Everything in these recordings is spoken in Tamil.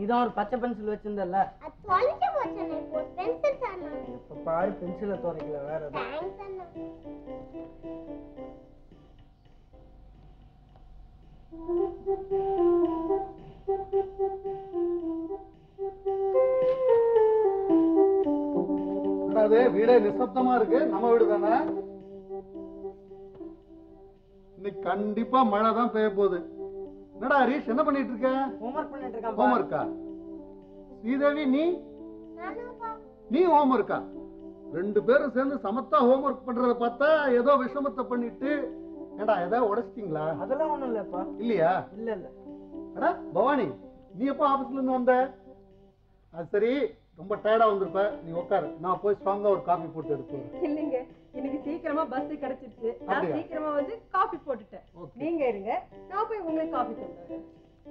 தான் ஒரு பச்சை பென்சில் வச்சிருந்தல அது தொலைஞ்சு போச்சு அண்ணா இப்போ பென்சில் தானா இப்ப பாரு பென்சிலை துறைக்கல வேற எதுவும். தேங்க்ஸ் அண்ணா என்னடா இது வீடே நிசப்தமா இருக்கு நம்ம வீடு தானே இன்னைக்கு கண்டிப்பா மழை தான் பெய்ய போகுது என்னடா ஹரீஷ் என்ன பண்ணிட்டு இருக்க ஹோம்ஒர்க் பண்ணிட்டு இருக்கான் ஹோம் ஒர்க்கா ஸ்ரீதேவி நீ நானும்ப்பா நீ ஹோம் ஒர்க்கா ரெண்டு பேரும் சேர்ந்து சமத்தா ஹோம் ஒர்க் பண்றத பார்த்தா ஏதோ விஷமத்தை பண்ணிட்டு ஏடா ஏதாவது உடைச்சிட்டீங்களா அதெல்லாம் ஒண்ணும் இல்லப்பா இல்லையா இல்ல இல்ல அடா பவானி நீ எப்போ ஆபீஸ்ல இருந்து வந்த அது சரி ரொம்ப டயர்டா வந்திருப்ப நீ உட்காரு நான் போய் ஸ்ட்ராங்கா ஒரு காபி போட்டு எடுத்து வரேன். இல்லைங்க இன்னைக்கு சீக்கிரமா பஸ் கிடைச்சிருச்சு நான் அப்படியா? சீக்கிரமா வந்து காபி போட்டுட்டேன் Okay. நீங்க இருங்க நான் போய் உங்களுக்கு காபி கொண்டு வரேன்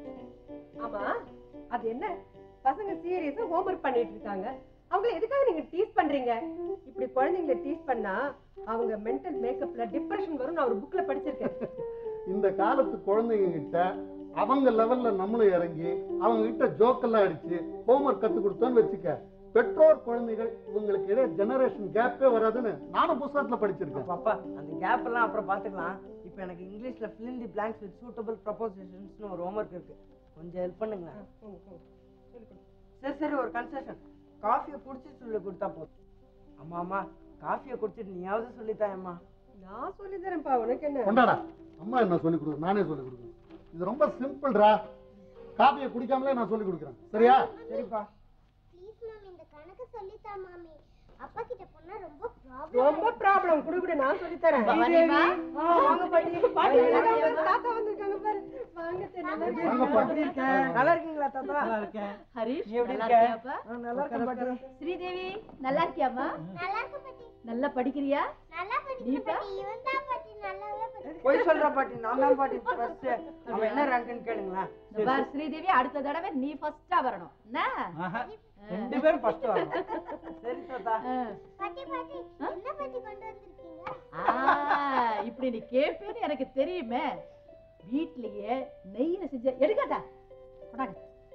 ஆமா அது என்ன பசங்க சீரியஸா ஹோம்ஒர்க் பண்ணிட்டு இருக்காங்க அவங்க எதுக்காக நீங்க டீஸ் பண்றீங்க இப்படி குழந்தைங்களை டீஸ் பண்ணா அவங்க மென்டல் மேக்கப்ல டிப்ரெஷன் வரும் நான் ஒரு புக்ல படிச்சிருக்கேன் இந்த காலத்து குழந்தைங்க கிட்ட அவங்க லெவல்ல நம்மளும் இறங்கி அவங்க கிட்ட ஜோக்கெல்லாம் அடிச்சு ஹோம்ஒர்க் கத்து கொடுத்தோன்னு வச்சுக்க பெற்றோர் குழந்தைகள் இவங்களுக்கு இடையே ஜெனரேஷன் கேப்பே வராதுன்னு நானும் புத்தகத்துல படிச்சிருக்கேன் பாப்பா அந்த கேப் எல்லாம் அப்புறம் பாத்துக்கலாம் இப்போ எனக்கு இங்கிலீஷ்ல fill in the blanks with suitable propositions ஒரு ஹோம்ஒர்க் இருக்கு கொஞ்சம் ஹெல்ப் பண்ணுங்களேன் போங்க, போங்க. சொல்லிக் கொடுங்க. சரி சரி ஒரு கன்செஷன் காஃபியை குடிச்சிட்டு சொல்லி கொடுத்தா போதும் அம்மா அம்மா காஃபியை குடிச்சிட்டு நீயாவது சொல்லித்தாயம்மா நான் சொல்லி தரேன்ப்பா உனக்கு என்ன கொண்டாடா அம்மா என்ன சொல்லி கொடுக்குறேன் நானே சொல்லி கொடுக்குறேன் இது ரொம்ப சிம்பிள்டா காப்பியை குடிக்காமலே நான் சொல்லி கொடுக்குறேன் சரியா சரிப்பா ப்ளீஸ் மாமி இந்த கணக்கு சொல்லித்தா மாமி அப்பா கிட்ட போனா ரொம்ப ப்ராப்ளம் ரொம்ப ப்ராப்ளம் குடு குடு நான் சொல்லி தரேன் பவானிமா? ஆ, வாங்க பாட்டி பாட்டி வந்திருக்காங்க பாரு, தாத்தா வந்திருக்காங்க பாரு வாங்க தே, நல்லா வாங்க இருக்கீங்களா? பாட்டி. நல்லா இருக்கீங்களா தாத்தா நல்லா இருக்கேன் ஹரிஷ் நீ எப்படி நல்லா இருக்க? இருக்கியாப்பா ஆ, நல்லா இருக்கேன் பாட்டி ஸ்ரீதேவி நல்லா இருக்கியாமா நல்லா இருக்கு பாட்டி நல்லா படிக்கிறியா நல்லா படிக்கிற நீப்பா? பாட்டி இவன் தான் பாட்டி நல்லாவே படிக்கிறான். போய் சொல்ற பாட்டி நான் தான் பாட்டி ஃபர்ஸ்ட் அவன் என்ன ரேங்க்னு கேளுங்களேன் இந்த பார் ஸ்ரீதேவி அடுத்த தடவை நீ ஃபர்ஸ்டா வரணும் என்ன ரெண்டு பேரும் ஃபர்ஸ்ட் வரணும் சரி தாத்தா ஆ. பாட்டி பாட்டி என்ன பாட்டி கொண்டு வந்திருக்கீங்க ஆ, இப்படி நீ கேப்பேன்னு எனக்கு தெரியுமே வீட்லயே நெய்யில செஞ்ச எடுக்காதா கொண்டாங்க.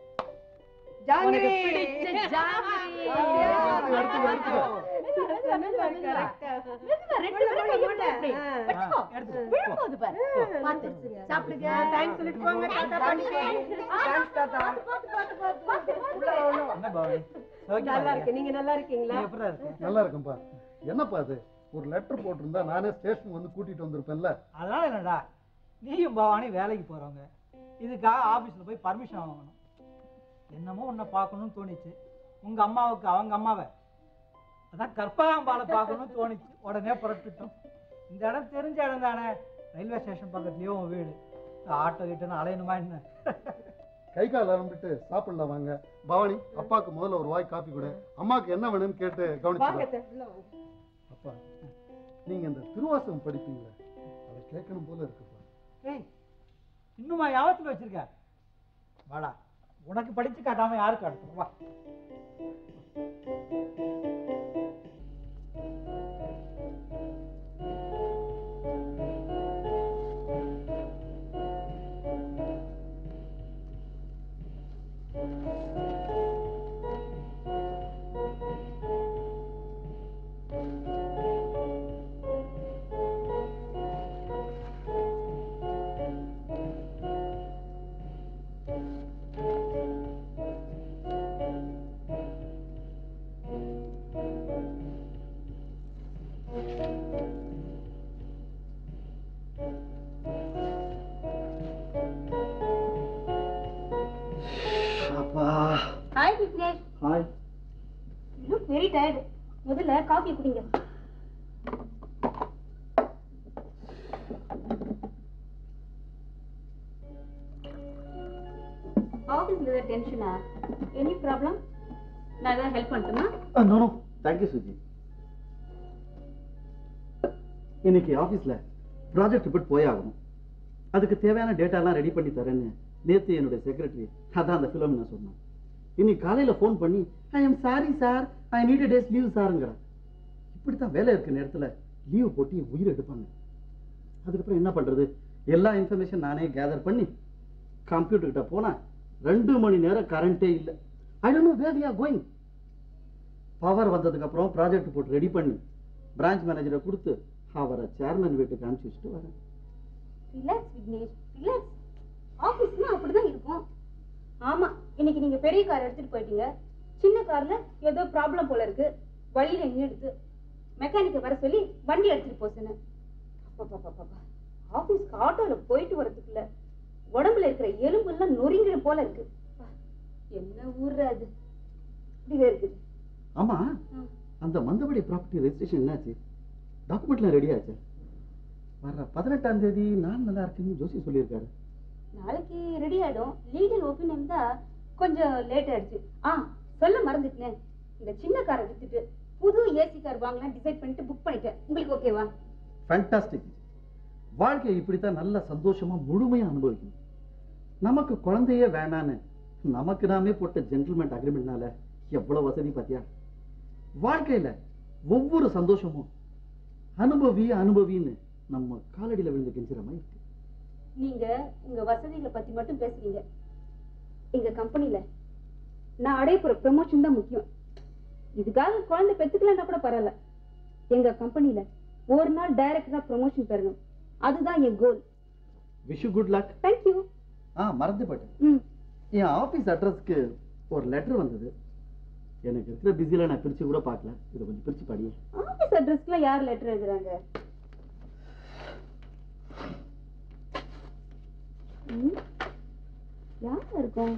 ஜாங்கிரி. உனக்கு பிடிச்ச ஜாங்கிரி. எடுத்துக்கோ, எடுத்துக்கோ. மெதுவா, மெதுவா, மெதுவா, மெதுவா. மெதுவா, ரெண்டு பேரும் கையை விட்டு அப்படி. வச்சுக்கோ. விழும்போது பாரு. பார்த்து, சாப்பிடுங்க. தேங்க்ஸ் சொல்லிட்டு போங்க தாத்தா பாட்டி தேங்க்ஸ் தாத்தா என்ன பவானி நல்லா இருக்கு நீங்க நல்லா இருக்கீங்களா எப்படி இருக்கு நல்லா இருக்கும்பா என்னப்பா அது ஒரு லெட்டர் போட்டிருந்தா நானே ஸ்டேஷன் வந்து கூட்டிட்டு வந்திருப்பேன்ல அதனால என்னடா நீயும் பவானி வேலைக்கு போறவங்க இதுக்காக ஆபீஸ்ல போய் பர்மிஷன் வாங்கணும் என்னமோ உன்னை பார்க்கணும்னு தோணிச்சு உங்க அம்மாவுக்கு அவங்க அம்மாவை அதான் கற்பகாம்பாலை பார்க்கணும்னு தோணிச்சு உடனே புறப்பட்டுட்டோம் இந்த இடம் தெரிஞ்ச இடம் தானே ரயில்வே ஸ்டேஷன் பக்கத்துலயும் உன் வீடு ஆட்டோ கிட்டன்னு அலையணுமா என்ன கை கால் அலம்பிட்டு சாப்பிடலாம் வாங்க பவானி அப்பாவுக்கு முதல்ல ஒரு வாய் காப்பி கொடு அம்மாவுக்கு என்ன வேணும்னு கேட்டு வாங்க கவனிச்சு அத்தை, உள்ள வாங்க. அப்பா நீங்க இந்த திருவாசகம் படிப்பீங்களே அதை கேட்கணும் போல இருக்குப்பா ஏய் இன்னுமா யாபத்தில் வச்சிருக்க வாடா உனக்கு படிச்சு காட்டாம யாருக்கு அடுத்து வா hi Vignesh hi look very tired முதல்ல காஃபி குடிங்க ஆஃபீஸ்ல ஏதாவது டென்ஷனா எனி ப்ராப்ளம் நான் ஏதாவது ஹெல்ப் பண்ணட்டுமா நோ நோ தேங்க்யூ சுஜி இன்னைக்கு ஆஃபீஸில் ப்ராஜெக்ட் ரிப்போர்ட் போய் ஆகணும் அதுக்கு தேவையான டேட்டாலாம் ரெடி பண்ணி தரேன்னு நேற்று என்னுடைய செக்ரட்டரி அதான் அந்த ஃபிலம் நான் சொன்னேன் இன்னைக்கு காலையில் ஃபோன் பண்ணி I am sorry sir I need days leave சாருங்கிறான் இப்படி தான் வேலை இருக்க நேரத்தில் லீவ் போட்டு என் உயிர் எடுப்பாங்க அதுக்கப்புறம் என்ன பண்ணுறது எல்லா இன்ஃபர்மேஷன் நானே கேதர் பண்ணி கம்ப்யூட்டர் கிட்ட போனால் ரெண்டு மணி நேரம் கரண்டே இல்லை I don't know where we are going power வந்ததுக்கு அப்புறம் ப்ராஜெக்ட் போட்டு ரெடி பண்ணி பிரான்ச் மேனேஜரை கொடுத்து அவரை சேர்மன் வீட்டுக்கு அனுப்பிச்சு வச்சுட்டு வரேன் ரிலாக்ஸ் விக்னேஷ் ரிலாக்ஸ் ஆஃபீஸ்னா அப்படிதான் இருக்கும் ஆமா இன்னைக்கு நீங்க பெரிய கார் எடுத்துட்டு போயிட்டீங்க சின்ன கார்ல ஏதோ ப்ராப்ளம் போல இருக்கு வழியில நின்றுடுது மெக்கானிக்கை வர சொல்லி வண்டி எடுத்துட்டு போக சொன்னேன் அப்பப்பப்பப்பா. ஆபீஸ்க்கு ஆட்டோல போயிட்டு வரதுக்குள்ள உடம்புல இருக்கிற எலும்பு எல்லாம் நொறுங்கிற போல இருக்கு அப்பா, என்ன ஊர்ற அது இப்படிவே இருக்குது ஆமா ம். அந்த மந்தபடி ப்ராப்பர்ட்டி ரெஜிஸ்ட்ரேஷன் என்னாச்சு டாக்குமெண்ட்லாம் ரெடி ஆச்சு வர்ற பதினெட்டாம் தேதி நான் நல்லா இருக்குன்னு ஜோசி சொல்லியிருக்காரு நாளைக்கு ரெடி ஆயிடும் லீகல் ஒப்பீனியன் தான் கொஞ்சம் லேட் ஆயிடுச்சு ஆ சொல்ல மறந்துட்டேன் இந்த சின்ன காரை வித்துட்டு புது ஏசி கார் வாங்கலாம் டிசைட் பண்ணிட்டு புக் பண்ணிட்டேன் உங்களுக்கு ஓகேவா ஃபேண்டாஸ்டிக் வாழ்க்கையை இப்படித்தான் நல்ல சந்தோஷமா முழுமையா அனுபவிக்கணும் நமக்கு குழந்தையே வேணான்னு நமக்கு நாமே போட்ட ஜென்டில்மெண்ட் அக்ரிமெண்ட்னால எவ்வளவு வசதி பாத்தியா வாழ்க்கையில ஒவ்வொரு சந்தோஷமும் அனுபவி அனுபவின்னு நம்ம காலடியில விழுந்து கெஞ்சுற மாதிரி இருக்கு நீங்க உங்க வசதிகளை பத்தி மட்டும் பேசுறீங்க எங்க கம்பெனில நான் அடைய போற ப்ரமோஷன் தான் முக்கியம் இதுக்காக குழந்தை பெத்துக்கலன்னா கூட பரவாயில்ல எங்க கம்பெனில ஒரு நாள் டைரக்டரா ப்ரமோஷன் பெறணும் அதுதான் என் goal wish good luck thank you ஆ மறந்து போயிட்டேன் ம் என் ஆஃபீஸ் அட்ரஸ்க்கு ஒரு லெட்டர் வந்தது எனக்கு இருக்கிற பிஸியில் நான் பிரிச்சு கூட பார்க்கல இதை கொஞ்சம் பிரிச்சு படியே ஆபீஸ் அட்ரஸ்க்குலாம் யார் லெட்டர் எழுதுறாங்க ம், யாரா இருக்கும்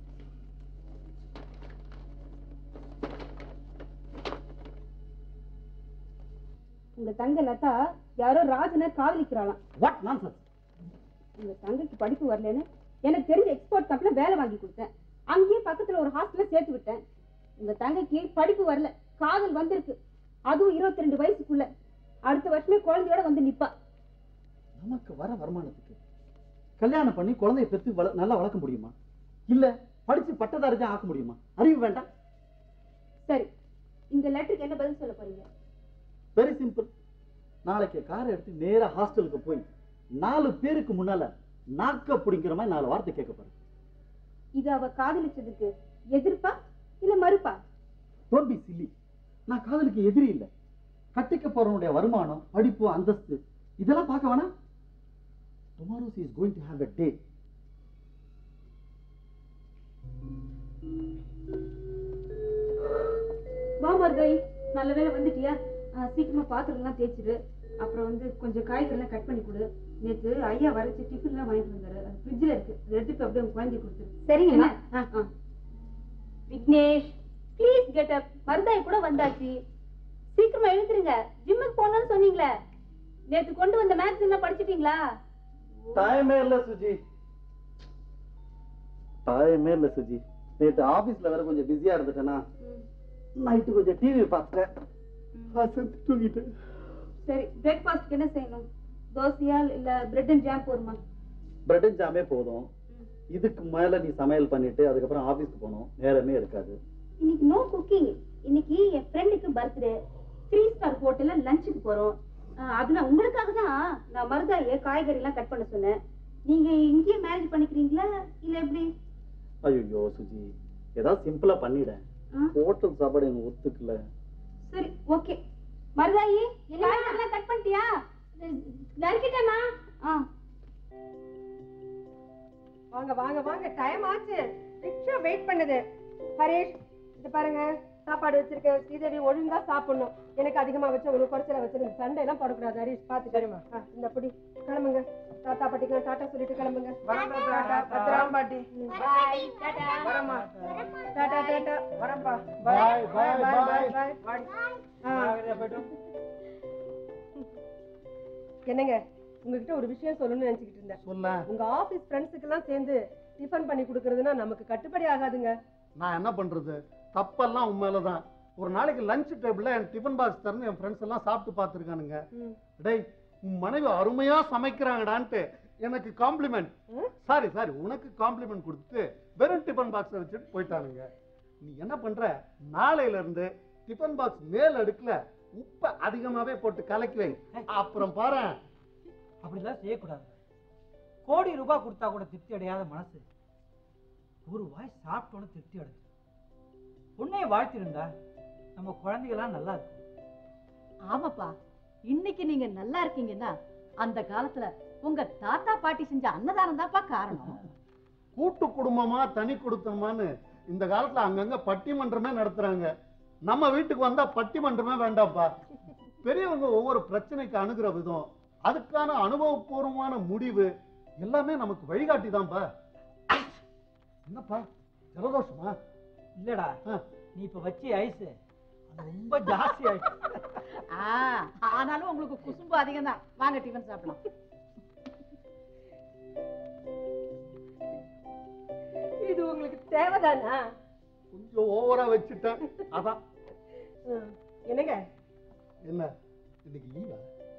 உங்க தங்க லதா யாரோ ராஜனை காதலிக்கிறாளாம் வாட் நான்சென்ஸ் உங்க தங்கைக்கு படிப்பு வரலன்னு எனக்கு தெரிஞ்ச எக்ஸ்போர்ட் கம்பெனில வேலை வாங்கி கொடுத்தேன் அங்கேயே பக்கத்துல ஒரு ஹாஸ்டல்ல சேர்த்து விட்டேன் உங்க தங்கைக்கு படிப்பு வரல காதல் வந்திருக்கு அதுவும் இருபத்தி ரெண்டு வயசுக்குள்ள அடுத்த வருஷமே குழந்தையோட வந்து நிப்பா நமக்கு வர வருமானத்துக்கு கல்யாணம் பண்ணி குழந்தைய பெற்று வள நல்லா வளர்க்க முடியுமா இல்ல படிச்சு பட்டதாரிதான் ஆக்க முடியுமா அறிவு வேண்டாம் சரி இந்த லெட்டருக்கு என்ன பதில் சொல்ல போறீங்க வெரி சிம்பிள் நாளைக்கு காரை எடுத்து நேரா ஹாஸ்டலுக்கு போய் நாலு பேருக்கு முன்னால நாக்க பிடிக்கிற மாதிரி நாலு வார்த்தை கேட்க போறேன் இது அவ காதலிச்சதுக்கு எதிர்ப்பா இல்ல மறுப்பா டோன்ட் பி சில்லி நான் காதலுக்கு எதிரி இல்லை கட்டிக்க போறவனுடைய வருமானம் படிப்பு அந்தஸ்து இதெல்லாம் பார்க்க வேணாம் tomorrow is going to have a day வா மருதாய் நல்ல வேளை வந்துட்டியா ஆ, சீக்கிரமா பாத்திரம்லாம் தேய்ச்சிடு அப்புறம் வந்து கொஞ்சம் காய்கறிலாம் கட் பண்ணி கொடு நேத்து ஐயா வரைச்சு டிஃபன்லாம் வாங்கிட்டு வந்தாரு அது ஃப்ரிட்ஜில் இருக்கு அதை எடுத்துட்டு அப்படியே உங்க குழந்தை கொடுத்துரு சரிங்கம்மா. என்ன? ஆ, ஆ. Vignesh please get up Maruthai கூட வந்தாச்சு சீக்கிரமா எழுந்துருங்க ஜிம்முக்கு போகணும்னு சொன்னீங்களே நேத்து கொண்டு வந்த மேக்ஸ் எல்லாம் படிச்சிட்டீங்களா டைமே இல்ல சுஜி டைமே இல்ல சுஜி நேத்து ஆபீஸ்ல வேற கொஞ்சம் பிஸியா இருந்துட்டேனா நைட்டு கொஞ்சம் டிவி பார்த்தேன் அசந்து தூங்கிட்டேன் சரி பிரேக்ஃபாஸ்ட்க்கு என்ன செய்யணும் தோசையா இல்ல பிரெட் அண்ட் ஜாம் போதுமா பிரெட் ஜாமே போதும் இதுக்கு மேல நீ சமையல் பண்ணிட்டு அதுக்கப்புறம் ஆபீஸ்க்கு போகணும் நேரமே இருக்காது இன்னைக்கு நோ குக்கிங் இன்னைக்கு என் ஃப்ரெண்டுக்கு பர்த்டே த்ரீ ஸ்டார் ஹோட்டல்ல லஞ்சுக்கு போறோம் அஹ் அதனால உங்களுக்காக தான் நான் மருதாய காய்கறி எல்லாம் கட் பண்ண சொன்னேன் நீங்க இங்கேயே மேரேஜ் பண்ணிக்கிறீங்களா இல்ல எப்படி ஐயோ சுஜி ஏதாவது சிம்பிளா பண்ணிடேன் ஆ? ஹோட்டல் சாப்பாடு எனக்கு ஒத்துக்கல சரி ஓகே மருதாயி காய்கறி எல்லாம் கட் பண்ணிட்டியா நறுக்கிட்டேமா ஆ வாங்க வாங்க வாங்க டைம் ஆச்சு ரிக்ஷா வெயிட் பண்ணுது ஹரேஷ் இது பாருங்க சாப்பாடு வச்சிருக்கேன் ஸ்ரீதேவி ஒழுங்கா சாப்பிடணும் எனக்கு அதிகமா வச்சு உங்களுக்கு குறைச்சல வச்சிருந்து சண்டை எல்லாம் போடக்கூடாது ஹரேஷ் பார்த்து சரிமா இந்த அப்படி கிளம்புங்க தாத்தா பாட்டிக்கெல்லாம் டாட்டா சொல்லிட்டு கிளம்புங்க பத்திரம் பாட்டி பாய் வரமா டாட்டா டாட்டா வரப்பா பாய் பாய் பாய் பாய் ஆ, போயிட்டு வா. என்னங்க உங்ககிட்ட ஒரு விஷயம் சொல்லணும்னு நினைச்சுக்கிட்டு இருந்தேன் சொல்ல உங்க ஆபீஸ் ஃப்ரெண்ட்ஸுக்கு எல்லாம் சேர்ந்து டிஃபன் பண்ணி கொடுக்கறதுன்னா நமக்கு கட்டுப்படி ஆகாதுங்க நான் என்ன பண்றது தப்பெல்லாம் உன் மேலதான் ஒரு நாளைக்கு லஞ்ச் டேபிள்ல என் டிஃபன் பாக்ஸ் திறந்து என் ஃப்ரெண்ட்ஸ் எல்லாம் சாப்பிட்டு பார்த்துருக்கானுங்க ம். டேய் உன் மனைவி அருமையா சமைக்கிறாங்கடான்ட்டு எனக்கு காம்ப்ளிமெண்ட் ம்? சாரி சாரி உனக்கு காம்ப்ளிமெண்ட் கொடுத்துட்டு வெறும் டிஃபன் பாக்ஸை வச்சுட்டு போயிட்டானுங்க நீ என்ன பண்ற நாளையில இருந்து டிஃபன் பாக்ஸ் மேல் அடுக்குல உப்பை அதிகமாவே போட்டு கலக்கி வை அப்புறம் பாரு அப்படிலாம் செய்யக்கூடாது கோடி ரூபாய் கொடுத்தா கூட திருப்தி அடையாத மனசு ஒரு வாய் சாப்பிட்டோன்னு திருப்தி அடைஞ்சு பொண்ணைய வாழ்த்திருந்தா நம்ம குழந்தைகளாம் நல்லா இருக்கும் ஆமாப்பா இன்னைக்கு நீங்க நல்லா இருக்கீங்கன்னா அந்த காலத்துல உங்க தாத்தா பாட்டி செஞ்ச அன்னதானம் தான்ப்பா காரணம் கூட்டு குடும்பமா தனி குடுத்தமான்னு இந்த காலத்துல அங்கங்க பட்டிமன்றமே நடத்துறாங்க நம்ம வீட்டுக்கு வந்தா பட்டிமன்றமே வேண்டாம்ப்பா பெரியவங்க ஒவ்வொரு பிரச்சனைக்கு அணுகிற விதம் அதுக்கான அனுபவபூர்வமான முடிவு எல்லாமே நமக்கு வழிகாட்டி தான்ப்பா என்னப்பா ஜலதோஷமா இல்லடா ஆ. நீ இப்ப வச்சு ஐஸ் அது ரொம்ப ஜாஸ்தி ஆயிடுச்சு ஆ, ஆனாலும் உங்களுக்கு குசும்பு அதிகம் தான் வாங்க டிஃபன் சாப்பிடலாம் இது உங்களுக்கு தேவைதானா கொஞ்சம் ஓவரா வச்சுட்டேன் அதான் ம். என்னங்க என்ன இன்னைக்கு லீவா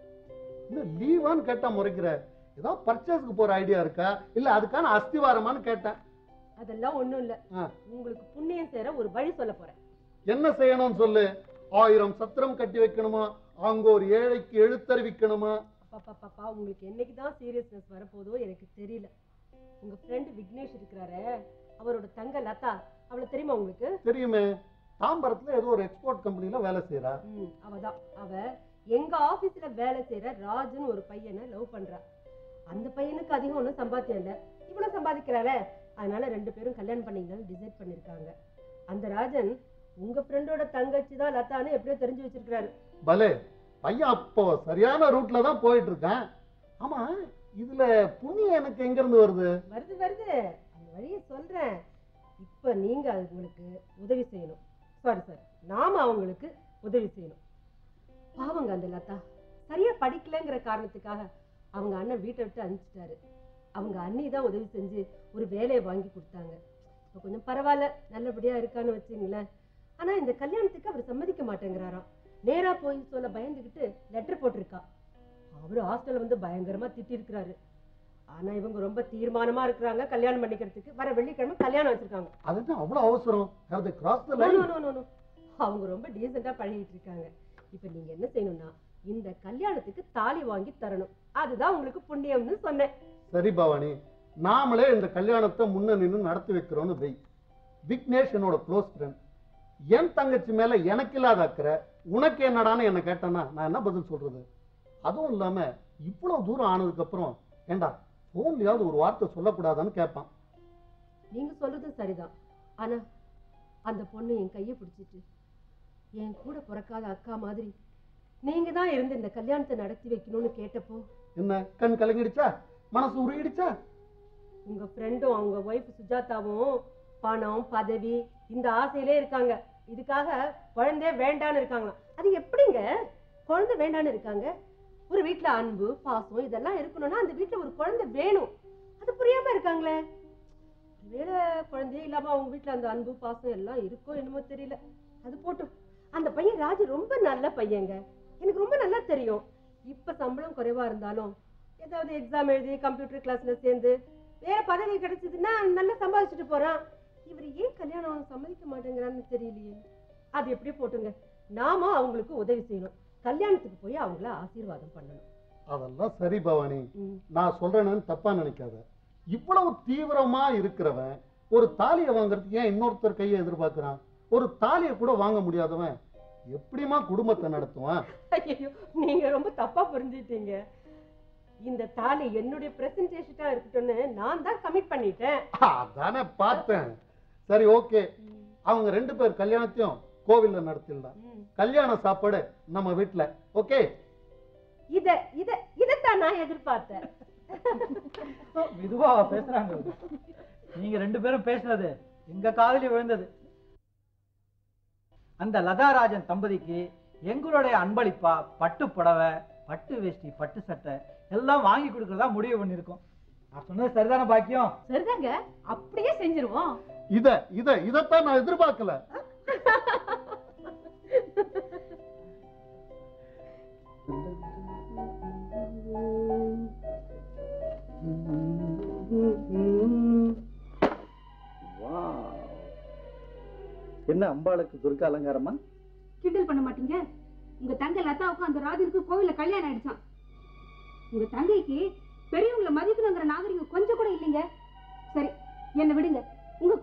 என்ன லீவான்னு கேட்டா முறைக்கிற ஏதோ பர்ச்சேஸ்க்கு போற ஐடியா இருக்கா இல்ல அதுக்கான அஸ்திவாரமான்னு கேட்டேன் அதெல்லாம் ஒண்ணும் இல்ல ஆ. உங்களுக்கு புண்ணியம் சேர ஒரு வழி சொல்ல போறேன் என்ன செய்யணும்னு சொல்லு ஆயிரம் சத்திரம் கட்டி வைக்கணுமா அங்க ஒரு ஏழைக்கு எழுத்தறிவிக்கணுமா பாப்பா பாப்பா உங்களுக்கு என்னைக்கு தான் சீரியஸ்னஸ் வரப்போதோ எனக்கு தெரியல உங்க ஃப்ரெண்ட் விக்னேஷ் இருக்கிறாரே அவரோட தங்க லதா அவளை தெரியுமா உங்களுக்கு தெரியுமே தாம்பரத்துல ஏதோ ஒரு எக்ஸ்போர்ட் கம்பெனில வேலை செய்யறா ம், அவதான் அவ எங்க ஆபீஸ்ல வேலை செய்யற ராஜன் ஒரு பையனை லவ் பண்றா அந்த பையனுக்கு அதிகம் ஒன்றும் சம்பாத்தியம் இல்ல இவ்வளவு சம்பாதிக்கிறாளே அதனால ரெண்டு பேரும் கல்யாணம் பண்ணிக்கலாம்னு டிசைட் பண்ணிருக்காங்க அந்த ராஜன் உங்க ஃப்ரெண்டோட தங்கச்சி தான் லதான்னு எப்படியோ தெரிஞ்சு வச்சிருக்காரு பலே பையன் அப்போ சரியான ரூட்ல தான் போயிட்டு இருக்கான் ஆமா இதுல புண்ணியம் எனக்கு எங்க இருந்து வருது வருது வருது அந்த வழியை சொல்றேன் இப்ப நீங்க அவங்களுக்கு உதவி செய்யணும் சாரி சாரி நாம அவங்களுக்கு உதவி செய்யணும் பாவங்க அந்த லதா சரியா படிக்கலைங்கிற காரணத்துக்காக அவங்க அண்ணன் வீட்டை விட்டு அனுப்பிச்சிட்டாரு அவங்க அண்ணி தான் உதவி செஞ்சு ஒரு வேலையை வாங்கி கொடுத்தாங்க இப்போ கொஞ்சம் பரவாயில்ல நல்லபடியா இருக்கான்னு வச்சுங்களேன் ஆனா இந்த கல்யாணத்துக்கு அவர் சம்மதிக்க மாட்டேங்கிறாராம் நேரா போய் சொல்ல பயந்துகிட்டு லெட்டர் போட்டிருக்கா அவரு ஹாஸ்டல்ல வந்து பயங்கரமா திட்டிருக்கிறாரு ஆனா இவங்க ரொம்ப தீர்மானமா இருக்கிறாங்க கல்யாணம் பண்ணிக்கிறதுக்கு வர வெள்ளிக்கிழமை கல்யாணம் வச்சிருக்காங்க அதுதான் அவ்வளவு அவசரம் have they crossed the No, line no, no, no, no. அவங்க ரொம்ப டீசெண்டா பழகிட்டு இருக்காங்க இப்ப நீங்க என்ன செய்யணும்னா இந்த கல்யாணத்துக்கு தாலி வாங்கி தரணும் அதுதான் உங்களுக்கு புண்ணியம்னு சொன்னேன் சரி பவானி நாமளே இந்த கல்யாணத்தை முன்ன நின்று நடத்தி வைக்கிறோம்னு வை விக்னேஷ் என்னோட க்ளோஸ் ஃப்ரெண்ட் என் தங்கச்சி மேல எனக்கு இல்லாத அக்கறை உனக்கு என்னடான்னு என்ன கேட்டேன்னா நான் என்ன பதில் சொல்றது அதுவும் இல்லாம இவ்வளவு தூரம் ஆனதுக்கு அப்புறம் ஏண்டா போன்லயாவது ஒரு வார்த்தை சொல்லக்கூடாதான்னு கேட்பான் நீங்க சொல்றது சரிதான் ஆனா அந்த பொண்ணு என் கையை பிடிச்சிட்டு என் கூட பிறக்காத அக்கா மாதிரி நீங்க தான் இருந்து இந்த கல்யாணத்தை நடத்தி வைக்கணும்னு கேட்டப்போ என்ன கண் கலங்கிடுச்சா மனசு உருகிடுச்சா உங்க ஃப்ரெண்டும் அவங்க ஒய்ஃப் சுஜாதாவும் பணம் பதவி இந்த ஆசையிலே இருக்காங்க இதுக்காக குழந்தைய வேண்டான்னு இருக்காங்களாம் அது எப்படிங்க குழந்தை வேண்டான்னு இருக்காங்க ஒரு வீட்ல அன்பு பாசம் இதெல்லாம் இருக்கணும்னா அந்த வீட்ல ஒரு குழந்தை வேணும் அது புரியாம இருக்காங்களே ஒருவேளை குழந்தையே இல்லாம அவங்க வீட்ல அந்த அன்பு பாசம் எல்லாம் இருக்கோ என்னமோ தெரியல அது போட்டும் அந்த பையன் ராஜு ரொம்ப நல்ல பையங்க எனக்கு ரொம்ப நல்லா தெரியும் இப்ப சம்பளம் குறைவா இருந்தாலும் ஏதாவது எக்ஸாம் எழுதி கம்ப்யூட்டர் கிளாஸ்ல சேர்ந்து வேற பதவி கிடைச்சதுன்னா நல்லா சம்பாதிச்சுட்டு போறான் இவர் ஏன் கல்யாணம் சம்மதிக்க மாட்டேங்கிறான்னு தெரியலையே அது எப்படி போட்டுங்க நாம அவங்களுக்கு உதவி செய்யணும் கல்யாணத்துக்கு போய் அவங்கள ஆசீர்வாதம் பண்ணணும் அதெல்லாம் சரி பவானி ம். நான் சொல்றேன்னு தப்பா நினைக்காத இவ்வளவு தீவிரமா இருக்கிறவன் ஒரு தாலியை வாங்குறதுக்கு ஏன் இன்னொருத்தர் கையை எதிர்பார்க்கிறான் ஒரு தாலியை கூட வாங்க முடியாதவன் எப்படிமா குடும்பத்தை நடத்துவான் ஐயோ நீங்க ரொம்ப தப்பா புரிஞ்சுட்டீங்க இந்த தாலி என்னுடைய பிரசன்டேஷனா இருக்கட்டும்னு நான் தான் கமிட் பண்ணிட்டேன் அதானே பார்த்தேன் சரி ஓகே அவங்க ரெண்டு பேர் கல்யாணத்தையும் கோவில்ல நடத்திடலாம் ம். கல்யாண சாப்பாடு நம்ம வீட்ல ஓகே இத இத இதைத்தான் நான் எதிர்பார்த்தேன் மெதுவா பேசுறாங்க நீங்க ரெண்டு பேரும் பேசுனது எங்க காதுல விழுந்தது அந்த லதாராஜன் தம்பதிக்கு எங்களுடைய அன்பளிப்பா பட்டு புடவை பட்டு வேஷ்டி பட்டு சட்டை எல்லாம் வாங்கி கொடுக்கறதா முடிவு பண்ணிருக்கோம் நான் சொன்னது சரிதான பாக்கியம் சரிதாங்க அப்படியே செஞ்சிருவோம் இத இத இதத்தான் நான் எதிர்பார்க்கல என்ன அம்பாளுக்கு துர்கா அலங்காரமா கிண்டல் பண்ண மாட்டீங்க உங்க தங்கை லதாவுக்கும் அந்த ராஜனுக்கு கோவில்ல கல்யாணம் ஆயிடுச்சான் உங்க தங்கைக்கு பெரியவங்களை மதிக்கணுங்கிற நாகரிகம் கொஞ்சம் கூட இல்லைங்க சரி என்னை விடுங்க உங்க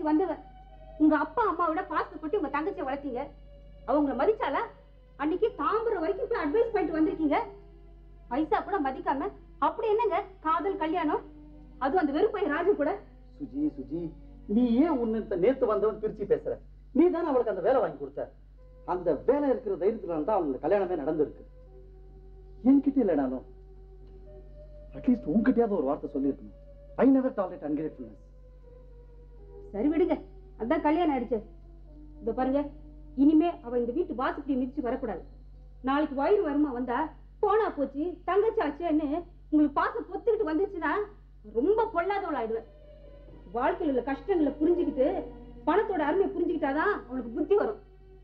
வீட்டுக்கு வந்தவ உங்க அப்பா அம்மாவோட பாசத்தை கொட்டி உங்க தங்கச்சியை வளர்த்தீங்க அவங்கள மதிச்சாலா அன்னைக்கு தாம்பரம் வரைக்கும் போய் அட்வைஸ் பண்ணிட்டு வந்திருக்கீங்க பைசா கூட மதிக்காம அப்படி என்னங்க காதல் கல்யாணம் அதுவும் அந்த வெறுப்பையன் ராஜு கூட சுஜி சுஜி நீ ஏன் உன்னை நேத்து வந்தவன் பிரிச்சு பேசுற நீ தானே அவளுக்கு அந்த வேலை வாங்கி கொடுத்த அந்த வேலை இருக்கிற தைரியத்துல தான் அவங்க கல்யாணமே நடந்திருக்கு என்கிட்ட இல்லைனாலும் அட்லீஸ்ட் உன்கிட்டயாவது ஒரு வார்த்தை சொல்லியிருக்கணும் ஐ நெவர் டாலரேட் அன்கிரேட்ஃபுல்னஸ் சரி விடுங்க அதான் கல்யாணம் ஆயிடுச்சு இந்த பாருங்க இனிமே அவ இந்த வீட்டு வாசப்படி மிதிச்சு வரக்கூடாது நாளைக்கு வயிறு வருமா வந்தா போனா போச்சு தங்கச்சி ஆச்சேன்னு உங்களுக்கு பாசம் பொத்துக்கிட்டு வந்துச்சுன்னா ரொம்ப பொல்லாதவள் ஆயிடுவேன் வாழ்க்கையில் உள்ள கஷ்டங்களை புரிஞ்சுக்கிட்டு பணத்தோட அருமையை புரிஞ்சுக்கிட்டாதான் அவளுக்கு புத்தி வரும்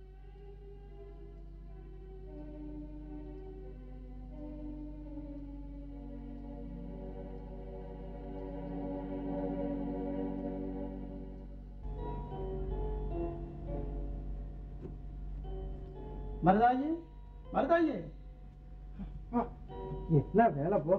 மருதாயி மருதாயி என்ன வேலை போ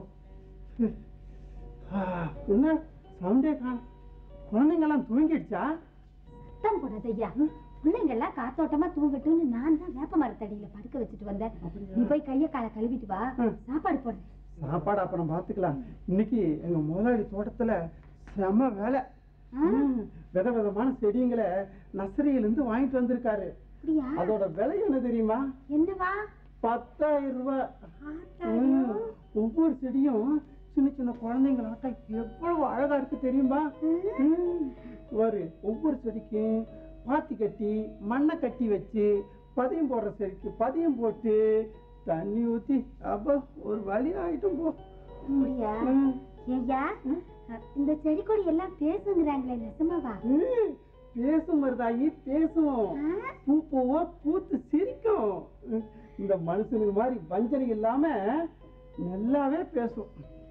என்ன சவுண்டே காண குழந்தைங்கெல்லாம் தூங்கிடுச்சா சத்தம் போடாத ஐயா பிள்ளைங்க எல்லாம் காத்தோட்டமா தூங்கட்டும்னு நான் தான் வேப்ப மரத்தடியில படுக்க வச்சுட்டு வந்தேன் நீ போய் கைய காலை கழுவிட்டு வா ம். சாப்பாடு போடுறேன் சாப்பாடு அப்புறம் பார்த்துக்கலாம் இன்னைக்கு எங்க முதலாளி தோட்டத்துல செம வேலை ஆ, ம், வித விதமான செடிங்களை நர்சரியிலிருந்து வாங்கிட்டு வந்திருக்காரு அப்படியா அதோட விலை என்ன தெரியுமா என்னவா பத்தாயிரம் ரூபாய் ஆத்தாடி. ம், ஒவ்வொரு செடியும் சின்ன சின்ன குழந்தைங்களாட்டம் எவ்வளவு அழகா இருக்கு தெரியுமா ம், ஒரு ஒவ்வொரு செடிக்கும் பாத்தி கட்டி மண்ணை கட்டி வச்சு பதியம் போடுற செடிக்கு பதியம் போட்டு தண்ணி ஊத்தி அப்போ ஒரு வழி ஆயிட்டும் போ அப்படியா ம், ஐயா இந்த செடி கொடி எல்லாம் பேசுங்கிறாங்களே நெசமாவா ம், பேசும் மருதாயி பேசும் ஆ, பூ பூவா பூத்து சிரிக்கும் ம், இந்த மனுஷனுக்கு மாதிரி வஞ்சனை இல்லாம நல்லாவே பேசும்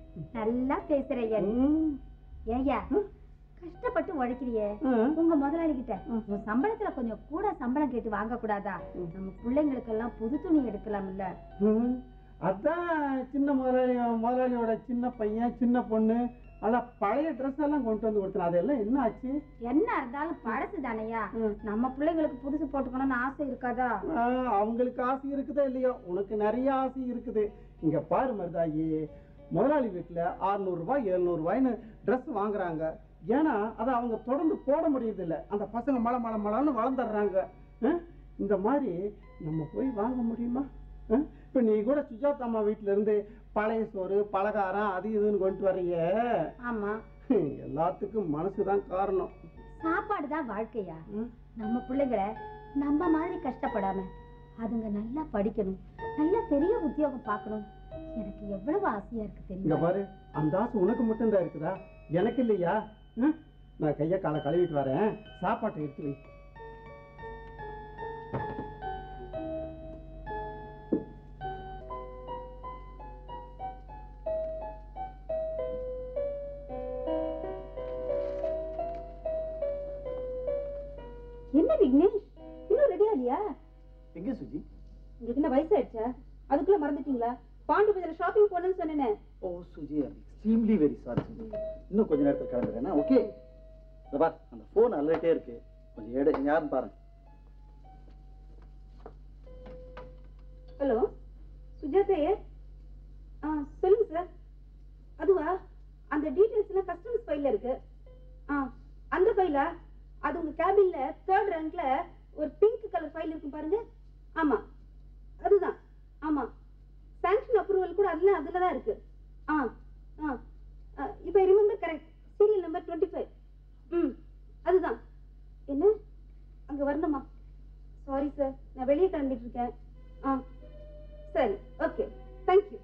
நல்லா பேசுற ஐயா நீ. ம், ஏய்யா ம். கஷ்டப்பட்டு உழைக்கிறியே ம். உங்க முதலாளி கிட்ட ம். உன் சம்பளத்துல கொஞ்சம் கூட சம்பளம் கேட்டு வாங்க கூடாதா ம். நம்ம பிள்ளைங்களுக்கெல்லாம் புது துணி எடுக்கலாம்ல ம். அதான் சின்ன முதலாளி முதலாளியோட சின்ன பையன் சின்ன பொண்ணு அதான் பழைய ட்ரெஸ் எல்லாம் கொண்டு வந்து கொடுத்தேன் அதெல்லாம் என்ன ஆச்சு என்ன இருந்தாலும் பழசு தானையா ம். நம்ம பிள்ளைங்களுக்கு புதுசு போட்டுக்கணும்னு ஆசை இருக்காதா ஆ, அவங்களுக்கு ஆசை இருக்குதோ இல்லையோ உனக்கு நிறைய ஆசை இருக்குது இங்க பாரு மருதாயி முதலாளி வீட்டுல 600 ரூபாய் 700 ரூபாய்னு ட்ரெஸ் வாங்குறாங்க ஏன்னா அதை அவங்க தொடர்ந்து போட முடியறதில்ல அந்த பசங்க மழை மழை மழைன்னு வளர்ந்துடுறாங்க ஆ? இந்த மாதிரி நம்ம போய் வாங்க முடியுமா ஆ? இப்ப நீ கூட சுஜாதா அம்மா வீட்டுல இருந்து பழைய சோறு பலகாரம் அது இதுன்னு கொண்டு வர்றீங்க ஆமா எல்லாத்துக்கும் மனசுதான் காரணம் சாப்பாடு தான் வாழ்க்கையா ம். நம்ம பிள்ளைங்களை நம்ம மாதிரி கஷ்டப்படாம அதுங்க நல்லா படிக்கணும் நல்ல பெரிய உத்தியோகம் பார்க்கணும் எனக்கு எவ்வளவு ஆசையா இருக்கு இங்க தெரியுமா பாரு அந்த ஆசை உனக்கு மட்டும்தான் இருக்குதா எனக்கு இல்லையா ம்? நான் கையை காலை கழுவிட்டு வரேன் சாப்பாட்டை எடுத்து வை என்ன விக்னேஷ் இன்னும் ரெடி ஆகலையா எங்க சுஜி உங்களுக்கு என்ன வயசாயிடுச்சா அதுக்குள்ள மறந்துட்டீங்களா பாண்டி பஜார் ஷாப்பிங் போகணும்னு சொன்னேனே oh Suji extremely very sorry Suji இன்னும் கொஞ்ச நேரத்தில் கிளம்புறேன்னா ஓகே இந்த பார் அந்த ஃபோன் அலர்ட்டே இருக்கு கொஞ்சம் எடு யாருன்னு பாருங்க ஹலோ சுஜாதையே ஆ சொல்லுங்க சார் அதுவா அந்த டீட்டெயில்ஸ் எல்லாம் கஸ்டமர்ஸ் ஃபைல்ல இருக்கு ஆ அந்த ஃபைலா அது உங்க கேபின்ல தேர்ட் ரேங்க்ல ஒரு பிங்க் கலர் ஃபைல் இருக்கும் பாருங்க ஆமா அதுதான் ஆமா சாங்ஷன் அப்ரூவல் கூட அதுல அதுல தான் இருக்கு ஆ ஆ இப்போ remember correct serial number twenty five ம் அதுதான் என்ன அங்க வரணுமா சாரி சார் நான் வெளியே கிளம்பிட்டு இருக்கேன் ஆ சரி ஓகே தேங்க்யூ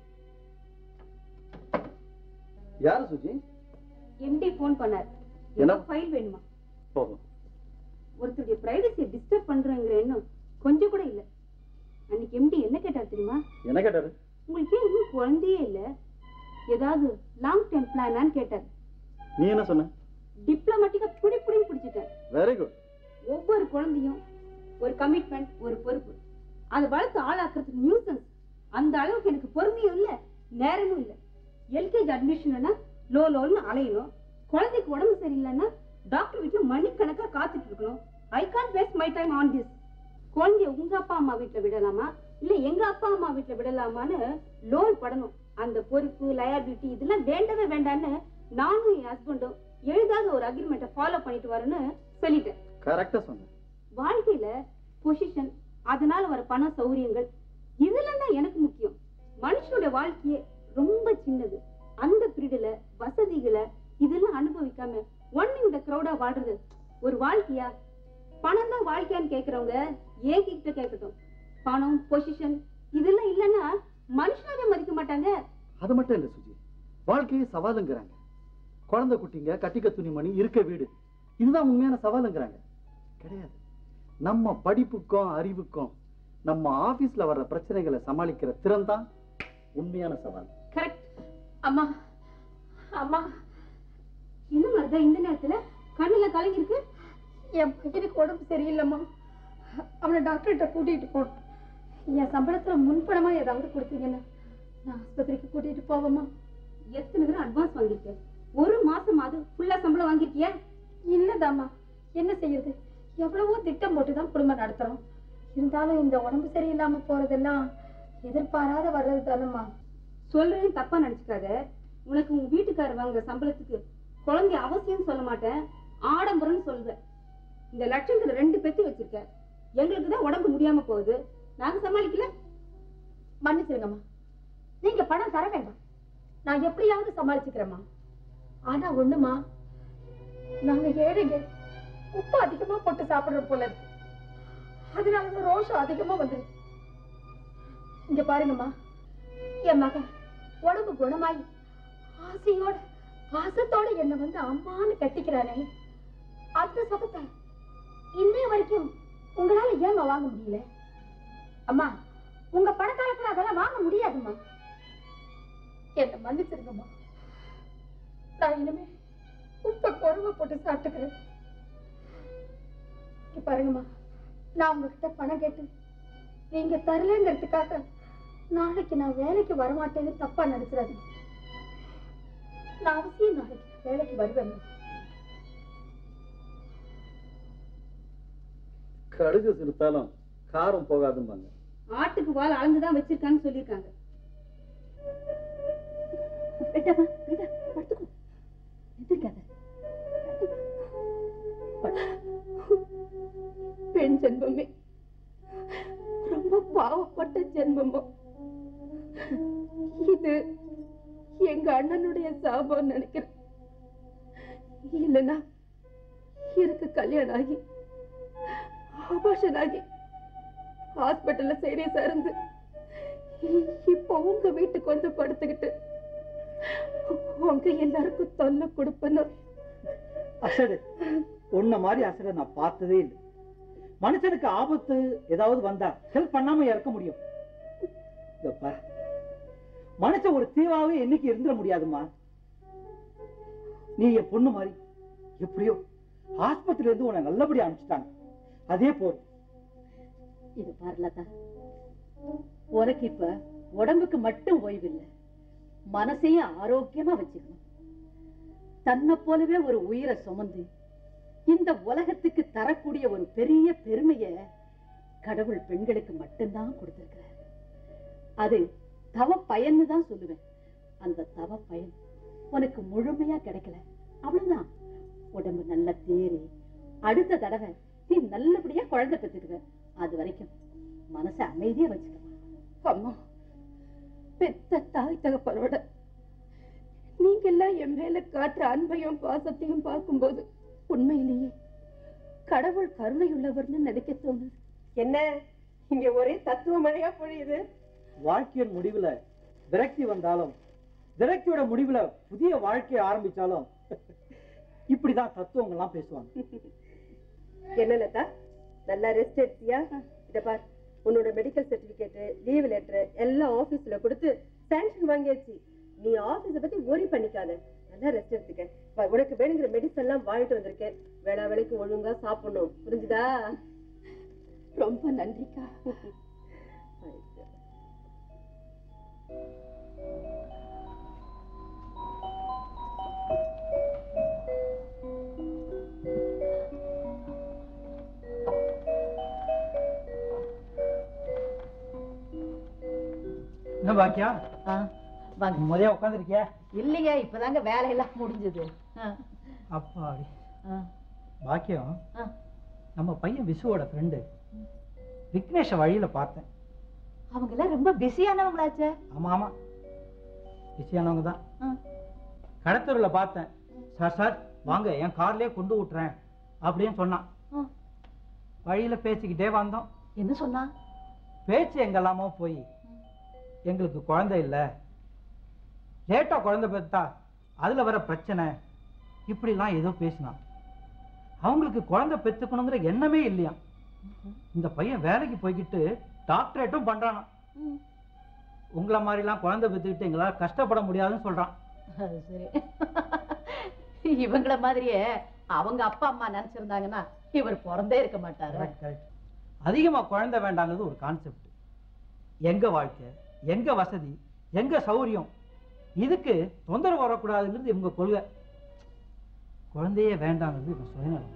யாரு சுஜி எம்டி ஃபோன் பண்ணார் என்ன? என்ன ஃபைல் வேணுமா போகும் ஒருத்தருடைய பிரைவசியை டிஸ்டர்ப் பண்றேங்கிற எண்ணம் கொஞ்சம் கூட இல்ல அன்னைக்கு எம்டி என்ன கேட்டார் தெரியுமா என்ன கேட்டாரு உங்களுக்கு ஏன் இன்னும் குழந்தையே இல்ல ஏதாவது லாங் டைம் பிளானான்னு கேட்டார் நீ என்ன சொன்ன டிப்ளமேட்டிக்கா புடி புடின்னு பிடிச்சிட்டேன் வெரி குட் ஒவ்வொரு குழந்தையும் ஒரு கமிட்மெண்ட் ஒரு பொறுப்பு அதை வளர்த்து ஆளாக்குறதுக்கு நியூசன்ஸ் அந்த அளவுக்கு எனக்கு பொறுமையும் இல்ல நேரமும் இல்ல எல்கேஜி அட்மிஷன்னா லோ லோன்னு அலையணும் குழந்தைக்கு உடம்பு சரியில்லைன்னா டாக்டர் வீட்டுல மணிக்கணக்கா காத்துட்டு இருக்கணும் I can't waste my time on this குழந்தைய உங்க அப்பா அம்மா வீட்டுல விடலாமா இல்ல எங்க அப்பா அம்மா வீட்டுல விடலாமான்னு லோன் படணும் அந்த பொறுப்பு லயபிலிட்டி இதெல்லாம் வேண்டவே வேண்டான்னு நானும் என் ஹஸ்பண்டும் எழுதாத ஒரு அக்ரிமெண்ட்டை ஃபாலோ பண்ணிட்டு வரேன்னு சொல்லிட்டேன் கரெக்டா சொன்னேன் வாழ்க்கையில பொசிஷன் அதனால வர பண சௌரியங்கள் இதெல்லாம் தான் எனக்கு முக்கியம் மனுஷனோட வாழ்க்கையே ரொம்ப சின்னது அந்த பீரியட்ல வசதிகளை இதெல்லாம் அனுபவிக்காம ஒன் இந்த கிரௌடா வாழ்றது ஒரு வாழ்க்கையா பணம் தான் வாழ்க்கையான்னு கேக்குறவங்க ஏன் கிட்ட கேட்கட்டும் பணம் பொசிஷன் இதெல்லாம் இல்லைன்னா மனுஷனாவே மதிக்க மாட்டாங்க அது மட்டும் இல்ல சுஜி வாழ்க்கையே சவாலுங்கிறாங்க குழந்தை குட்டிங்க கட்டிக்க துணிமணி இருக்க வீடு இதுதான் உண்மையான சவாலுங்கிறாங்க கிடையாது நம்ம படிப்புக்கும் அறிவுக்கும் நம்ம ஆபீஸ்ல வர்ற பிரச்சனைகளை சமாளிக்கிற திறன் தான் உண்மையான சவால் கரெக்ட் அம்மா அம்மா என்ன மாதிரிதான் இந்த நேரத்துல கண்ணுல கலங்கி இருக்கு என் பையனுக்கு உடம்பு சரியில்லைம்மா அவனை டாக்டர்கிட்ட கூட்டிகிட்டு போகணும் என் சம்பளத்தில் முன்பணமா ஏதாவது கொடுத்தீங்கன்னா நான் ஆஸ்பத்திரிக்கு கூட்டிகிட்டு போவேம்மா எத்தனை தடவை அட்வான்ஸ் வாங்கியிருக்க ஒரு மாசமாவது ஃபுல்லா சம்பளம் வாங்கியிருக்கியா இல்லைதாம்மா என்ன செய்யறது எவ்வளவோ திட்டம் போட்டு தான் குடும்பம் நடத்துகிறோம் இருந்தாலும் இந்த உடம்பு சரியில்லாமல் போகிறதெல்லாம் எதிர்பாராத வர்றது தானம்மா சொல்றேன் தப்பா நினைச்சுக்காத உனக்கு உங்க வீட்டுக்காரர் வாங்குற சம்பளத்துக்கு குழந்தை அவசியம் சொல்ல மாட்டேன் ஆடம்பரம்னு சொல்வேன் இந்த லட்சத்துல ரெண்டு பெத்து வச்சிருக்க எங்களுக்கு தான் உடம்பு முடியாம போகுது நாங்க சமாளிக்கல மன்னிச்சிருங்கம்மா நீங்க பணம் தர வேண்டாம் நான் எப்படியாவது சமாளிச்சுக்கிறேம்மா ஆனா ஒண்ணுமா நாங்க ஏழைங்க உப்பு அதிகமா போட்டு சாப்பிடுறோம் போல இருக்கு அதனாலதான் ரோஷம் அதிகமா வந்துருக்கு இங்க பாருங்கம்மா என் மகன் உடம்பு குணமாயி ஆசையோட பாசத்தோட என்னை வந்து அம்மான்னு கட்டிக்கிறானே அந்த சுகத்தை இன்னைய வரைக்கும் உங்களால ஏமா வாங்க முடியல அம்மா உங்க பணக்காலத்துல அதெல்லாம் வாங்க முடியாதும்மா என்ன மன்னிச்சிருங்கம்மா நான் இனிமே உப்பை குறவ போட்டு சாப்பிட்டுக்கிறேன் இங்க பாருங்கம்மா நான் உங்ககிட்ட பணம் கேட்டு நீங்க தரலங்கிறதுக்காக நாளைக்கு நான் வேலைக்கு வரமாட்டேன்னு தப்பா நினைச்சிடாதீங்க நான் அவசியம் நாளைக்கு வேலைக்கு வருவேன் கடுகு சிறுத்தாலும் காரம் போகாதும்பாங்க ஆட்டுக்கு வால் அளந்துதான் வச்சிருக்கான்னு சொல்லியிருக்காங்க வேண்டாமா வேண்டாம் படுத்துக்கோ எதிர்க்காத பெண் ஜென்மமே ரொம்ப பாவப்பட்ட ஜென்மமோ இது எங்க அண்ணனுடைய சாபம் நினைக்கிறேன் இல்லைன்னா எனக்கு கல்யாணம் ஆகி ஆபாஷன் ஆகி ஹாஸ்பிட்டல்ல சீரியஸா இருந்து இப்போ உங்க வீட்டுக்கு வந்து படுத்துக்கிட்டு உங்க எல்லாருக்கும் தொல்லை கொடுப்பேன்னு அசடு உன்ன மாதிரி அசடை நான் பார்த்ததே இல்லை மனுஷனுக்கு ஆபத்து ஏதாவது வந்தா ஹெல்ப் பண்ணாம இறக்க முடியும் இதோ பாரு மனுஷன் ஒரு தீவாவே என்னைக்கு இருந்துட முடியாதும்மா நீ என் பொண்ணு மாதிரி எப்படியோ ஆஸ்பத்திரியில இருந்து உன்னை நல்லபடியா அனுப்பிச்சிட்டாங்க அதே போதும் இது பாருலதா உனக்கு இப்ப உடம்புக்கு மட்டும் ஓய்வு இல்லை மனசையும் ஆரோக்கியமா வச்சுக்கணும் தன்னை போலவே ஒரு உயிரை சுமந்து இந்த உலகத்துக்கு தரக்கூடிய ஒரு பெரிய பெருமைய கடவுள் பெண்களுக்கு மட்டும்தான் கொடுத்திருக்கிறார் அது தவ பயன்னு தான் சொல்லுவேன் அந்த தவ பயன் உனக்கு முழுமையா கிடைக்கல அவ்வளவுதான் உடம்பு நல்லா தேறி அடுத்த தடவை நீ நல்லபடியா குழந்தை பெற்றுக்குவ அது வரைக்கும் மனசை அமைதியா வச்சுக்கணும் அம்மா பெத்த தாய் தகப்பனோட நீங்க எல்லாம் என் மேல காட்டுற அன்பையும் பாசத்தையும் பார்க்கும்போது உண்மையிலேயே கடவுள் கருணையுள்ளவர்னு நினைக்க தோணுது என்ன இங்க ஒரே தத்துவ மழையா பொழியுது வாழ்க்கையின் முடிவுல விரக்தி வந்தாலும் விரக்தியோட முடிவுல புதிய வாழ்க்கையை ஆரம்பிச்சாலும் இப்படிதான் தத்துவங்கள்லாம் பேசுவாங்க என்ன லதா நல்லா ரெஸ்ட் எடுத்தியா இத பார் உன்னோட மெடிக்கல் சர்டிபிகேட் லீவ் லெட்டர் எல்லாம் ஆபீஸ்ல கொடுத்து சாங்ஷன் வாங்கியாச்சு நீ ஆபீஸ பத்தி worry பண்ணிக்காத நல்லா ரெஸ்ட் எடுத்துக்க வா, உனக்கு வேணுங்கிற மெடிசன் எல்லாம் வாங்கிட்டு வந்திருக்கேன் வேளா வேலைக்கு ஒழுங்கா சாப்பிடணும் புரிஞ்சுதா ரொம்ப நன்றிக்கா என்ன பாக்கியா ஆ, வாங்க முதைய உட்காந்துருக்கிய இல்லைங்க இப்பதாங்க வேலையெல்லாம் முடிஞ்சது அப்பாடி பாக்கியம் நம்ம பையன் விசுவோட ஃப்ரெண்டு விக்னேஷ வழியில பார்த்தேன் அவங்க எல்லாம் ரொம்ப பிஸியானவங்களாச்சே ஆமா ஆமா பிஸியானவங்க தான் ஆ. கடத்தூர்ல பார்த்தேன் சார் சார் வாங்க என் கார்லயே கொண்டு விட்டுறேன் அப்படின்னு சொன்னான் ஆ. வழியில பேசிக்கிட்டே வந்தோம் என்ன சொன்னா பேச்சு எங்கெல்லாமோ போய் எங்களுக்கு குழந்தை இல்லை லேட்டா குழந்தை பெற்றா அதுல வர பிரச்சனை இப்படிலாம் ஏதோ பேசினான் அவங்களுக்கு குழந்தை பெத்துக்கணுங்கிற எண்ணமே இல்லையா இந்த பையன் வேலைக்கு போய்கிட்டு டாக்டரேட்டும் பண்றானா உங்களை மாதிரிலாம் குழந்தை பெற்றுக்கிட்டு எங்களால கஷ்டப்பட முடியாதுன்னு சொல்றான் அது சரி இவங்கள மாதிரியே அவங்க அப்பா அம்மா நினைச்சிருந்தாங்கன்னா இவர் பிறந்தே இருக்க மாட்டாரு கரெக்ட் கரெக்ட் அதிகமா குழந்தை வேண்டாங்கிறது ஒரு கான்செப்ட் எங்க வாழ்க்கை எங்க வசதி எங்க சௌரியம் இதுக்கு தொந்தரவு வரக்கூடாதுங்கிறது இவங்க கொள்கை குழந்தையே வேண்டாங்கிறது இவங்க சுயநலம்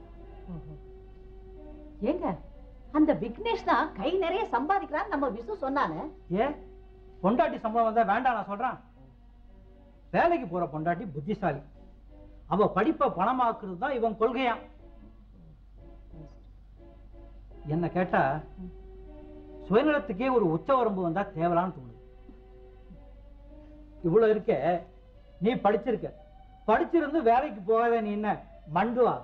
ஏங்க அந்த விக்னேஷ் தான் கை நிறைய சம்பாதிக்கிறான்னு நம்ம விசு சொன்னானே ஏன் பொண்டாட்டி சம்பளம் வந்தா வேண்டாம் நான் சொல்றான் வேலைக்கு போற பொண்டாட்டி புத்திசாலி அவ படிப்பை பணமாக்குறது தான் இவன் கொள்கையா என்ன கேட்டா சுயநலத்துக்கே ஒரு உச்ச வரம்பு வந்தா தேவலான்னு தோணுது இவ்வளவு இருக்க நீ படிச்சிருக்க படிச்சிருந்து வேலைக்கு போகாத நீ என்ன மண்டுவா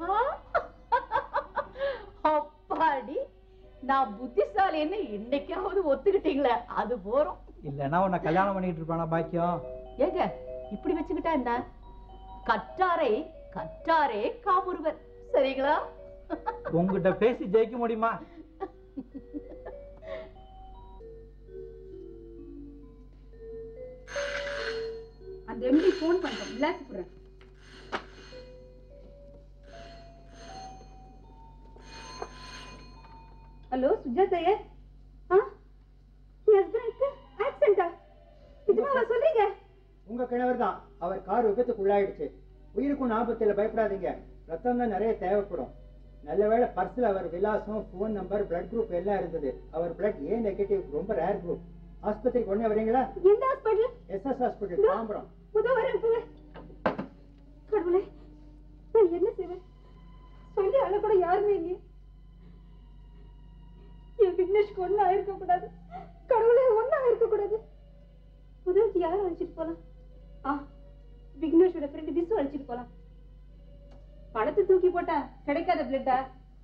அப்பாடி நான் புத்திசாலின்னு இன்னைக்காவது ஒத்துக்கிட்டீங்களே அது போறோம் இல்லைன்னா உன்னை கல்யாணம் பண்ணிட்டு இருப்பானா பாக்கியம் ஏங்க இப்படி வச்சுக்கிட்டா என்ன கற்றாரை கற்றாரே காமுருவர் சரிங்களா உங்ககிட்ட பேசி ஜெயிக்க முடியுமா அந்த எம்டி ஃபோன் பண்றேன் விளாசி போடுறேன் ஹலோ சுஜாதையே ஆ என் ஹஸ்பண்டுக்கு ஆக்சிடென்ட்டா நிஜமாவா சொல்றீங்க உங்க கணவர் தான் அவர் கார் விபத்துக்குள்ளாயிடுச்சு உயிருக்கும் ஆபத்துல பயப்படாதீங்க ரத்தம் தான் நிறைய தேவைப்படும் நல்ல வேளை பர்ஸ்ல அவர் விலாசம் ஃபோன் நம்பர் பிளட் குரூப் எல்லாம் இருந்தது அவர் பிளட் ஏ நெகட்டிவ் ரொம்ப ரேர் குரூப் ஆஸ்பத்திரிக்கு உடனே வரீங்களா எந்த ஹாஸ்பிட்டல் எஸ்எஸ் ஹாஸ்பிட்டல் தாம்பரம் உதவ வரேன் போவே கடவுளே நான் என்ன செய்வேன் சொல்லி அழ கூட யாருமே இல்லையே என் விக்னேஷ்க்கு ஒன்றும் ஆயிருக்க கூடாது கடவுளே ஒன்றும் ஆயிருக்க கூடாது உதவிக்கு யாரும் அழைச்சிட்டு போலாம் ஆ விக்னேஷோட ஃப்ரெண்டு விசு அழைச்சிட்டு போலாம் பணத்தை தூக்கி போட்டா கிடைக்காத பிளட்டா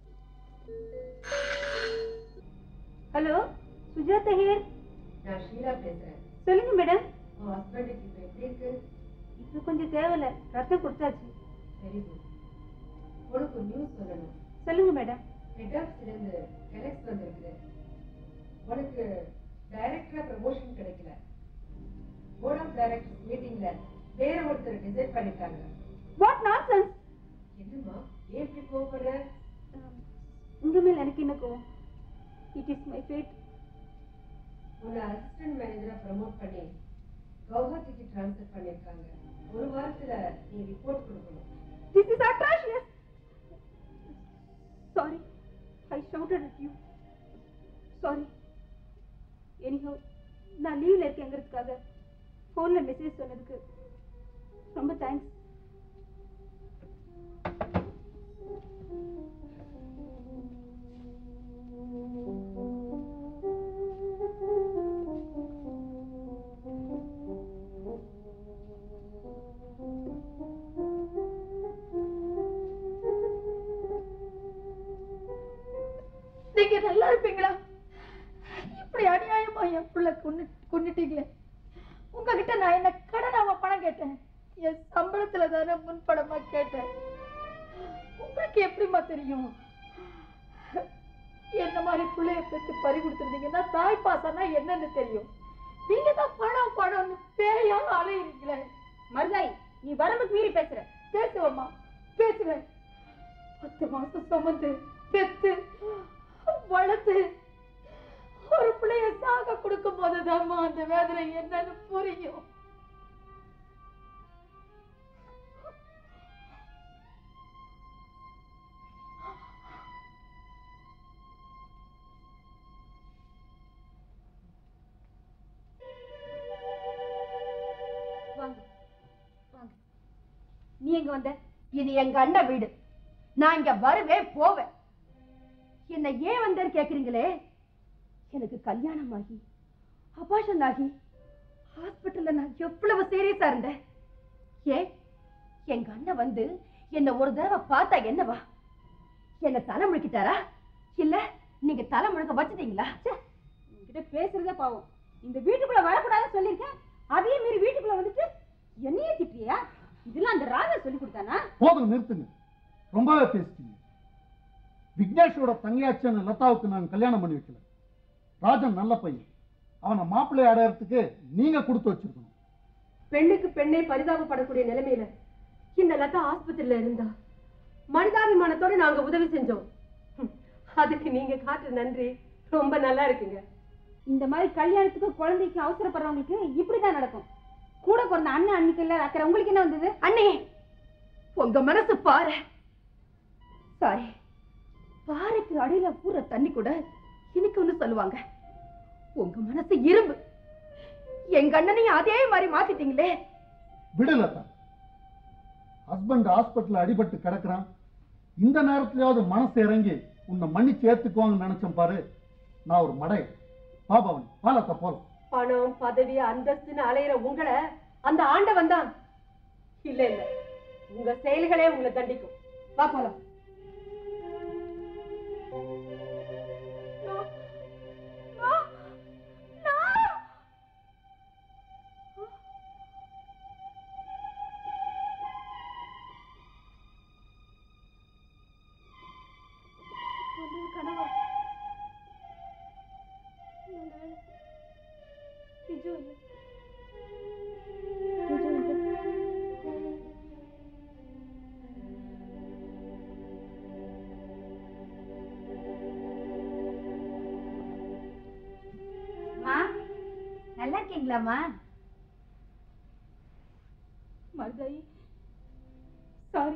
ஹலோ சுஜாதா ஹியர் நான் ஷீலா பேசுறேன் சொல்லுங்க மேடம் உன் ஹஸ்பண்டுக்கு இப்ப எப்படி இருக்கு இப்போ கொஞ்சம் தேவையில்ல ரத்தம் கொடுத்தாச்சு வெரி குட் உனக்கு நியூஸ் சொல்லணும் சொல்லுங்க மேடம் ஹெட் ஆஃபீஸ்ல இருந்து கனெக்ட் வந்திருக்கு உனக்கு டைரக்டரா ப்ரமோஷன் கிடைக்கல போர்ட் ஆஃப் டைரக்டர்ஸ் மீட்டிங்ல வேற ஒருத்தர் டிசைட் பண்ணிட்டாங்க வாட் நான்சென்ஸ் என்னம்மா ஏன் இப்படி கோவப்படுற உங்க மேல எனக்கு என்ன கோவம் இட் இஸ் மை ஃபேட் உன்னை அசிஸ்டன்ட் மேனேஜரா ப்ரமோட் பண்ணி கவுஹாத்திக்கு ட்ரான்ஸ்ஃபர் பண்ணிருக்காங்க ஒரு வாரத்துல நீ ரிப்போர்ட் கொடுக்கணும் this is atrocious sorry I shouted at you sorry anyhow நான் லீவ்ல இருக்கேங்கிறதுக்காக ஃபோன்ல மெசேஜ் சொன்னதுக்கு ரொம்ப தேங்க்ஸ் நீங்க நல்லா இருப்பீங்களா இப்படி அநியாயமா என் புள்ள கொண்டு கொண்டுட்டீங்களே உங்ககிட்ட நான் என்ன கடனாவ பணம் கேட்டேன் என் சம்பளத்துல தானே முன்பணமா கேட்டேன் உங்களுக்கு எப்படிம்மா தெரியும் என்ன மாதிரி பிள்ளைய பெற்று பறி கொடுத்துருந்தீங்கன்னா தாய் பாசம்னா என்னன்னு தெரியும் நீங்க தான் பணம் பணம்னு பேயா அலையுறீங்களே மருதாய் நீ வரம்புக்கு மீறி பேசுற பேசுவேம்மா பேசுவேன் பத்து மாசம் சுமந்து பெத்து வளர்த்து ஒரு பிள்ளைய சாக கொடுக்கும் போதுதாம்மா அந்த வேதனை என்னன்னு புரியும் இங்க வந்த இது எங்க அண்ணன் வீடு நான் இங்க வருவேன் போவேன் என்ன ஏன் வந்தேன்னு கேக்குறீங்களே எனக்கு கல்யாணம் ஆகி அபாஷன் ஆகி ஹாஸ்பிட்டல்ல நான் எவ்வளவு சீரியஸா இருந்தேன் ஏன் எங்க அண்ணன் வந்து என்ன ஒரு தடவை பார்த்தா என்னவா என்ன தலை முழுக்கிட்டாரா இல்ல நீங்க தலை முழுக்க வச்சுட்டீங்களா உங்ககிட்ட பேசுறதே பாவம் இந்த வீட்டுக்குள்ள வரக்கூடாதுன்னு சொல்லியிருக்கேன் அதே மீறி வீட்டுக்குள்ள வந்துட்டு என்னையே திட்டியா இதெல்லாம் அந்த ராஜா சொல்லி கொடுத்தானா போதும் நிறுத்துங்க ரொம்பவே பேசிட்டீங்க விக்னேஷோட தங்கையாச்சியான லதாவுக்கு நான் கல்யாணம் பண்ணி வைக்கல ராஜன் நல்ல பையன் அவனை மாப்பிள்ளை அடையறதுக்கு நீங்க கொடுத்து வச்சிருக்கணும் பெண்ணுக்கு பெண்ணே பரிதாபப்படக்கூடிய நிலைமையில இந்த லதா ஆஸ்பத்திரியில இருந்தா மனிதாபிமானத்தோட நாங்க உதவி செஞ்சோம் ஹம், அதுக்கு நீங்க காட்டுற நன்றி ரொம்ப நல்லா இருக்குங்க இந்த மாதிரி கல்யாணத்துக்கு குழந்தைக்கு அவசரப்படுறவங்களுக்கு இப்படிதான் நடக்கும் கூட பிறந்த அண்ணன் அன்னைக்கு இல்ல அக்கறை உங்களுக்கு என்ன வந்தது அண்ணே உங்க மனசு பாரு சாரி பாறைக்கு அடியில பூர தண்ணி கூட இன்னைக்கு ஒண்ணு சொல்லுவாங்க உங்க மனசு இரும்பு எங்க அண்ணனையும் அதே மாதிரி மாத்திட்டீங்களே விடு லதா ஹஸ்பண்ட் ஹாஸ்பிட்டல் அடிபட்டு கிடக்குறான் இந்த நேரத்திலயாவது மனசு இறங்கி உன்னை மன்னிச்சு ஏத்துக்குவாங்கன்னு நினைச்சேன் பாரு நான் ஒரு மடை பாபவன் பாலத்தை போலாம் பணம் பதவி அந்தஸ்துன்னு அலையிற உங்களை அந்த ஆண்டவன் தான் இல்ல இல்ல உங்க செயல்களே உங்களை தண்டிக்கும் வா போலாம் கனவா நல்ல வேளை. நிஜம் இல்லை நிஜம் இல்லை அம்மா நல்லா இருக்கீங்களாம்மா மருதாயி சாரி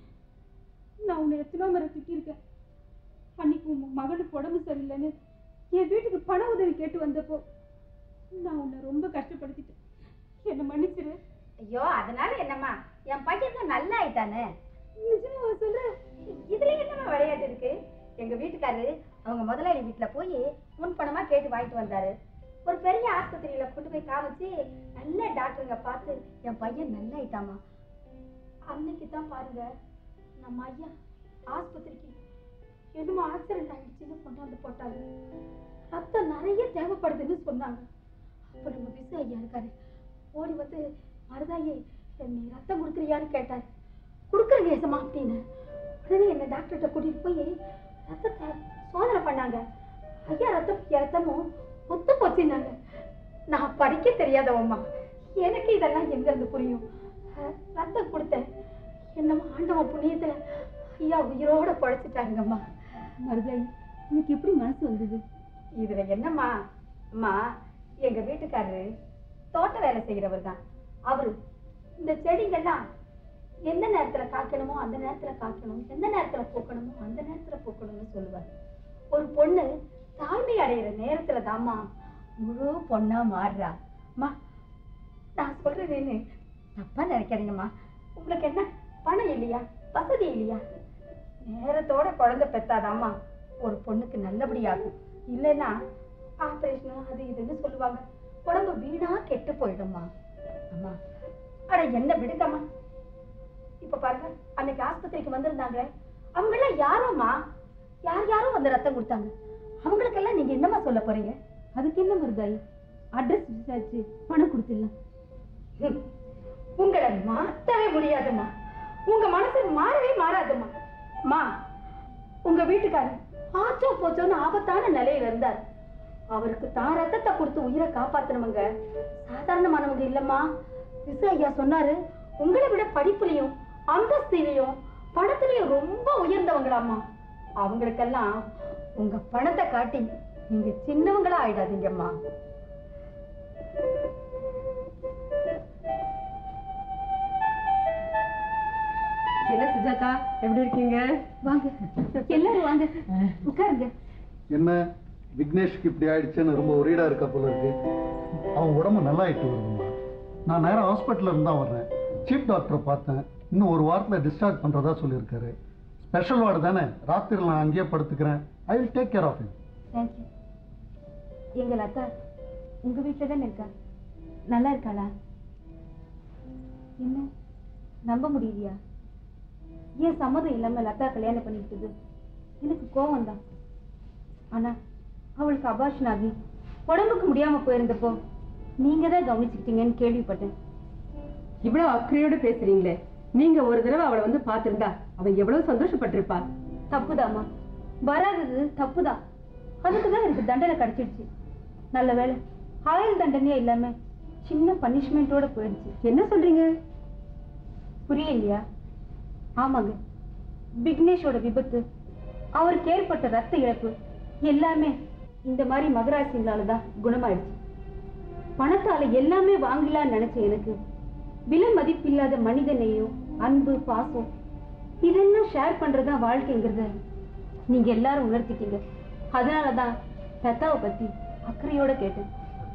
நான் உன்னை எத்தனோ முறை திட்டிருக்கேன் அன்னைக்கு உன் மகனுக்கு உடம்பு சரியில்லைன்னு என் வீட்டுக்கு பண உதவி கேட்டு வந்தப்போ நான் உன்னை ரொம்ப கஷ்டப்படுத்திட்டேன் என்னை மன்னிச்சிரு ஐயோ அதனால என்னம்மா என் பையன் தான் நல்லா ஆயிட்டானே நிஜமா சொல்ற இதுல என்னம்மா விளையாட்டு இருக்கு எங்க வீட்டுக்காரரு அவங்க முதலாளி வீட்டுல போய் முன் பணமா கேட்டு வாங்கிட்டு வந்தாரு ஒரு பெரிய ஆஸ்பத்திரியில கொண்டு போய் காமிச்சு நல்ல டாக்டருங்க பார்த்து என் பையன் நல்லா ஆயிட்டாமா அன்னைக்கு தான் பாருங்க நம்ம ஐயா ஆஸ்பத்திரிக்கு என்னமோ ஆக்சிடென்ட் ஆயிடுச்சுன்னு கொண்டாந்து போட்டாங்க ரத்தம் நிறைய தேவைப்படுதுன்னு சொன்னாங்க அப்ப நம்ம விசு ஐயா இருக்காரு ஓடி வந்து மருதாயி நீ ரத்தம் கொடுக்குறியான்னு கேட்டாரு கொடுக்குறேங்க ஏசமா அப்படின்னு உடனே என்ன டாக்டர்கிட்ட கூட்டிட்டு போய் ரத்தத்தை சோதனை பண்ணாங்க ஐயா ரத்தம் ரத்தமும் ஒத்து போச்சுன்னாங்க நான் படிக்க தெரியாதவம்மா எனக்கு இதெல்லாம் எங்க இருந்து புரியும் அஹ், ரத்தம் கொடுத்தேன் என்னமோ ஆண்டவன் புண்ணியத்துல ஐயா உயிரோட பழைச்சிட்டாங்கம்மா மருதாயி உனக்கு எப்படி மனசு வந்தது இதுல என்னம்மா அம்மா எங்க வீட்டுக்காரரு தோட்ட வேலை செய்கிறவர் தான் அவரு இந்த செடிங்கெல்லாம் எந்த நேரத்துல காய்க்கணுமோ அந்த நேரத்துல காய்க்கணும் எந்த நேரத்துல பூக்கணுமோ அந்த நேரத்துல பூக்கணும்னு சொல்லுவார் ஒரு பொண்ணு தாய்மை அடையிற நேரத்துல தாம்மா முழு பொண்ணா மாறுறா அம்மா நான் சொல்றேன்னு தப்பா நினைக்காதீங்கம்மா உங்களுக்கு என்ன பணம் இல்லையா வசதி இல்லையா நேரத்தோட குழந்தை பெத்தாதாம்மா ஒரு பொண்ணுக்கு நல்லபடியாகும் இல்லைன்னா ஆபரேஷன் அது இதுன்னு சொல்லுவாங்க உடம்பு வீணா கெட்டு போயிடும்மா அம்மா அட என்ன விடுங்கம்மா இப்ப பாருங்க அன்னைக்கு ஆஸ்பத்திரிக்கு வந்திருந்தாங்க அவங்க எல்லாம் யாரோம்மா யார் யாரோ வந்து ரத்தம் கொடுத்தாங்க அவங்களுக்கெல்லாம் நீங்க என்னம்மா சொல்ல போறீங்க அதுக்கு என்ன மருதாயி அட்ரஸ் விசாரிச்சு பணம் கொடுத்துடலாம் ஹம். உங்களை மாத்தவே முடியாதும்மா உங்க மனசு மாறவே மாறாதும்மா அம்மா உங்க வீட்டுக்காரர் ஆச்சோ போச்சோன்னு ஆபத்தான நிலையில இருந்தார் அவருக்கு தான் ரத்தத்தை கொடுத்து உயிரை காப்பாத்தனவங்க சாதாரணமானவங்க இல்லம்மா விசு ஐயா சொன்னாரு உங்களை விட படிப்புலயும் அந்தஸ்திலையும் பணத்திலையும் ரொம்ப உயர்ந்தவங்களாம்மா அவங்களுக்கெல்லாம் உங்க பணத்தை காட்டி நீங்க சின்னவங்களா ஆயிடாதீங்கம்மா என்ன சுஜாதா எப்படி இருக்கீங்க வாங்க எல்லாரும் வாங்க உட்காருங்க என்ன விக்னேஷ்க்கு இப்படி ஆயிடுச்சுன்னு ரொம்ப ஒரீடா இருக்கா போல இருக்கு அவன் உடம்பு நல்லா ஆயிட்டு வருதுமா நான் நேரம் ஹாஸ்பிட்டல்ல இருந்தா வர்றேன் சீஃப் டாக்டரை பார்த்தேன் இன்னும் ஒரு வாரத்தில் டிஸ்சார்ஜ் பண்ணுறதா சொல்லியிருக்காரு ஸ்பெஷல் வார்டு தானே ராத்திரியில் நான் அங்கேயே படுத்துக்கிறேன் I will take care of him thank you எங்க லதா உங்க வீட்டில் தானே இருக்கா நல்லா இருக்காளா என்ன நம்ப முடியலையா ஏன் சம்மதம் இல்லாம லதா கல்யாணம் பண்ணிக்கிட்டது எனக்கு கோவம் தான் ஆனா அவளுக்கு அபாஷன் ஆகி உடம்புக்கு முடியாம போயிருந்தப்போ நீங்க தான் கவனிச்சுக்கிட்டீங்கன்னு கேள்விப்பட்டேன் இவ்வளவு அக்கறையோட பேசுறீங்களே நீங்க ஒரு தடவை அவளை வந்து பார்த்திருந்தா அவ எவ்வளவு சந்தோஷப்பட்டிருப்பா தப்புதாம்மா வராதது தப்புதான் அதுக்கு தான் எனக்கு தண்டனை கிடைச்சிடுச்சு நல்ல வேளை ஆயுள் தண்டனையே இல்லாம சின்ன பனிஷ்மெண்ட்டோட போயிடுச்சு என்ன சொல்றீங்க புரியலையா ஆமாங்க விக்னேஷோட விபத்து அவருக்கு ஏற்பட்ட ரத்த இழப்பு எல்லாமே இந்த மாதிரி மகராசிங்களால தான் குணமாயிடுச்சு பணத்தால எல்லாமே வாங்கலாம்னு நினைச்ச எனக்கு விலை மதிப்பில்லாத மனிதனையும் அன்பு பாசம் இதெல்லாம் ஷேர் பண்றதுதான் வாழ்க்கைங்கிறத நீங்க எல்லாரும் உணர்த்திட்டீங்க அதனாலதான் லதாவை பத்தி அக்கறையோட கேட்டேன்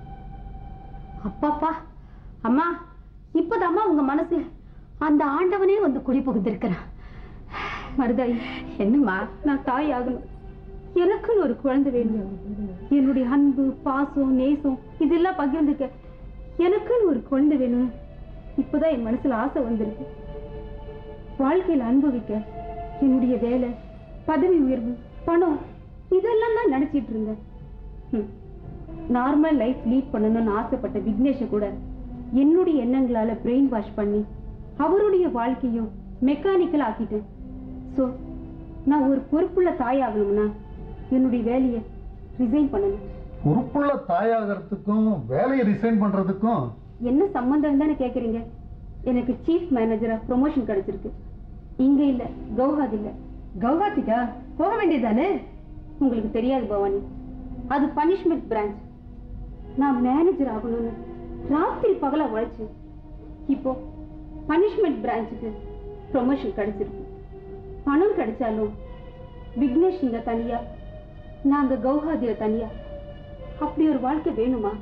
அப்பாப்பா அம்மா இப்போதாம்மா உங்க மனசுல அந்த ஆண்டவனே வந்து குடி புகுந்திருக்கிறான் மருதாயி என்னம்மா நான் தாய் ஆகணும் எனக்குன்னு ஒரு குழந்தை வேணும் என்னுடைய அன்பு பாசம் நேசம் இதெல்லாம் பகிர்ந்துக்க எனக்குன்னு ஒரு குழந்தை வேணும் இப்போதான் என் மனசுல ஆசை வந்திருக்கு வாழ்க்கையில அனுபவிக்க என்னுடைய வேலை பதவி உயர்வு பணம் இதெல்லாம் தான் நினைச்சிட்டு இருந்தேன் நார்மல் லைஃப் லீட் பண்ணணும்னு ஆசைப்பட்ட விக்னேஷை கூட என்னுடைய எண்ணங்களால பிரெயின் வாஷ் பண்ணி அவருடைய வாழ்க்கையும் மெக்கானிக்கல் ஆக்கிட்டேன் ஸோ நான் ஒரு பொறுப்புள்ள தாயாகணும்னா என்னுடைய வேலையை ரிசைன் பண்ணணும் பொறுப்புள்ள தாயாகிறதுக்கும் வேலையை ரிசைன் பண்ணுறதுக்கும் என்ன சம்பந்தம் தானே கேட்குறீங்க எனக்கு சீஃப் மேனேஜரா ப்ரொமோஷன் கிடைச்சிருக்கு இங்க இல்ல கவுஹாத் இல்ல கவுஹாத்திக்கா போக வேண்டியதானே உங்களுக்கு தெரியாது பவானி அது பனிஷ்மெண்ட் பிரான்ச் நான் மேனேஜர் ஆகணும்னு ராத்திரி பகலா உழைச்சு இப்போ பனிஷ்மெண்ட் பிரான்ச்சுக்கு ப்ரொமோஷன் கிடைச்சிருக்கு பணம் கிடைச்சாலும் விக்னேஷ் இங்க தனியா நாங்க கவுஹாதியில தனியா அப்படி ஒரு வாழ்க்கை வேணுமா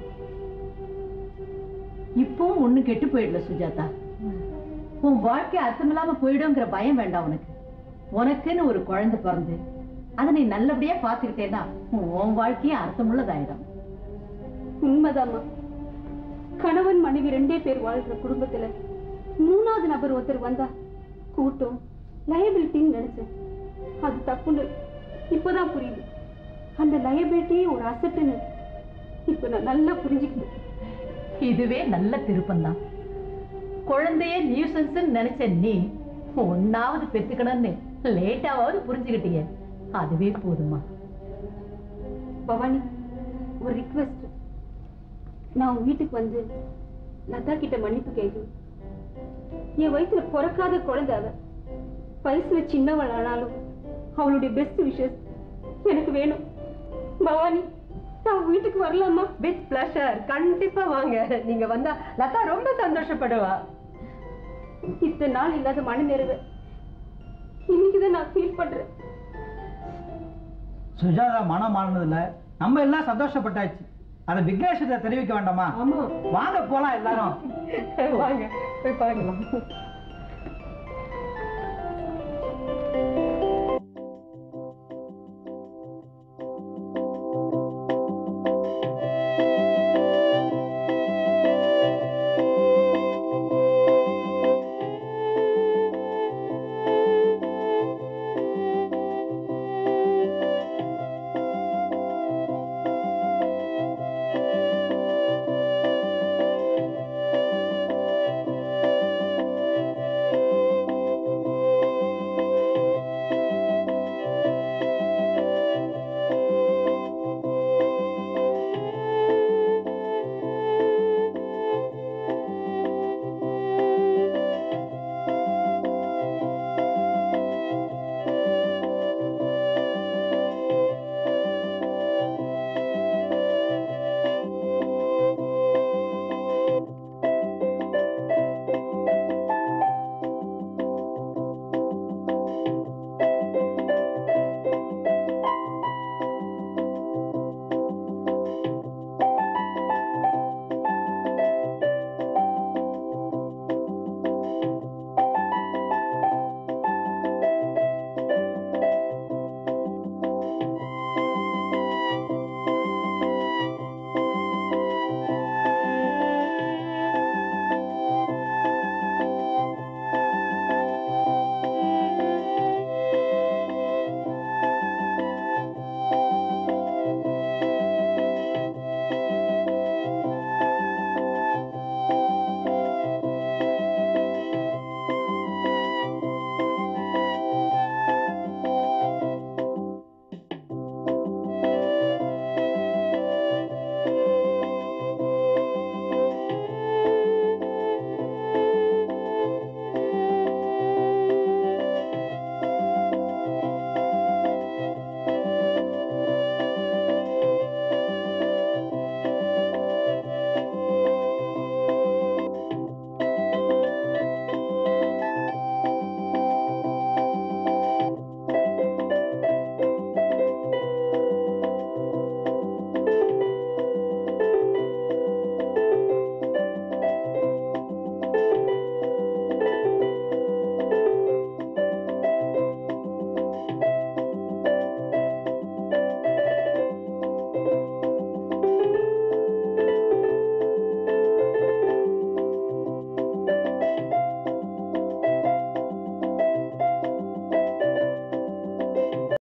இப்பவும் ஒண்ணு கெட்டு போயிடல சுஜாதா உன் வாழ்க்கை அர்த்தமில்லாம போயிடுங்கிற பயம் வேண்டாம் உனக்கு உனக்குன்னு ஒரு குழந்தை பிறந்து அதை நீ நல்லபடியா பாத்துக்கிட்டேன்னா உன் வாழ்க்கையும் அர்த்தமுள்ளதாயிடும் உண்மைதாம்மா கணவன் மனைவி ரெண்டே பேர் வாழ்ற குடும்பத்துல மூணாவது நபர் ஒருத்தர் வந்தா கூட்டம் லயபிலிட்டின்னு நினைச்சேன் அது தப்புன்னு இப்போதான் புரியுது அந்த லயபிலிட்டியே ஒரு அசட்டுன்னு இப்ப நான் நல்லா புரிஞ்சுக்கிட்டேன் இதுவே நல்ல திருப்பம்தான் குழந்தைய நியூசன்ஸ் நினைச்ச நீ ஒன்னாவது பெத்துக்கணும்னு லேட்டாவது புரிஞ்சுக்கிட்டீங்க அதுவே போதுமா பவானி ஒரு ரிக்வெஸ்ட் நான் உன் வீட்டுக்கு வந்து லதா கிட்ட மன்னிப்பு கேட்கணும் என் வயித்துல பிறக்காத குழந்தை அவ வயசுல சின்னவள் ஆனாலும் அவளுடைய பெஸ்ட் விஷஸ் எனக்கு வேணும் பவானி நான் உன் வீட்டுக்கு வரலாமா வித் பிளஷர் கண்டிப்பா வாங்க நீங்க வந்தா லதா ரொம்ப சந்தோஷப்படுவா இத்தனை நாள் இல்லாத மன நிறைவு இன்னைக்குதான் நான் ஃபீல் பண்றேன் சுஜாதா மனம் மாறினதுல நம்ம எல்லாம் சந்தோஷப்பட்டாச்சு அதை விக்னேஷத்தை தெரிவிக்க வேண்டாமா ஆமா வாங்க போலாம் எல்லாரும் வாங்க போய் பார்க்கலாம்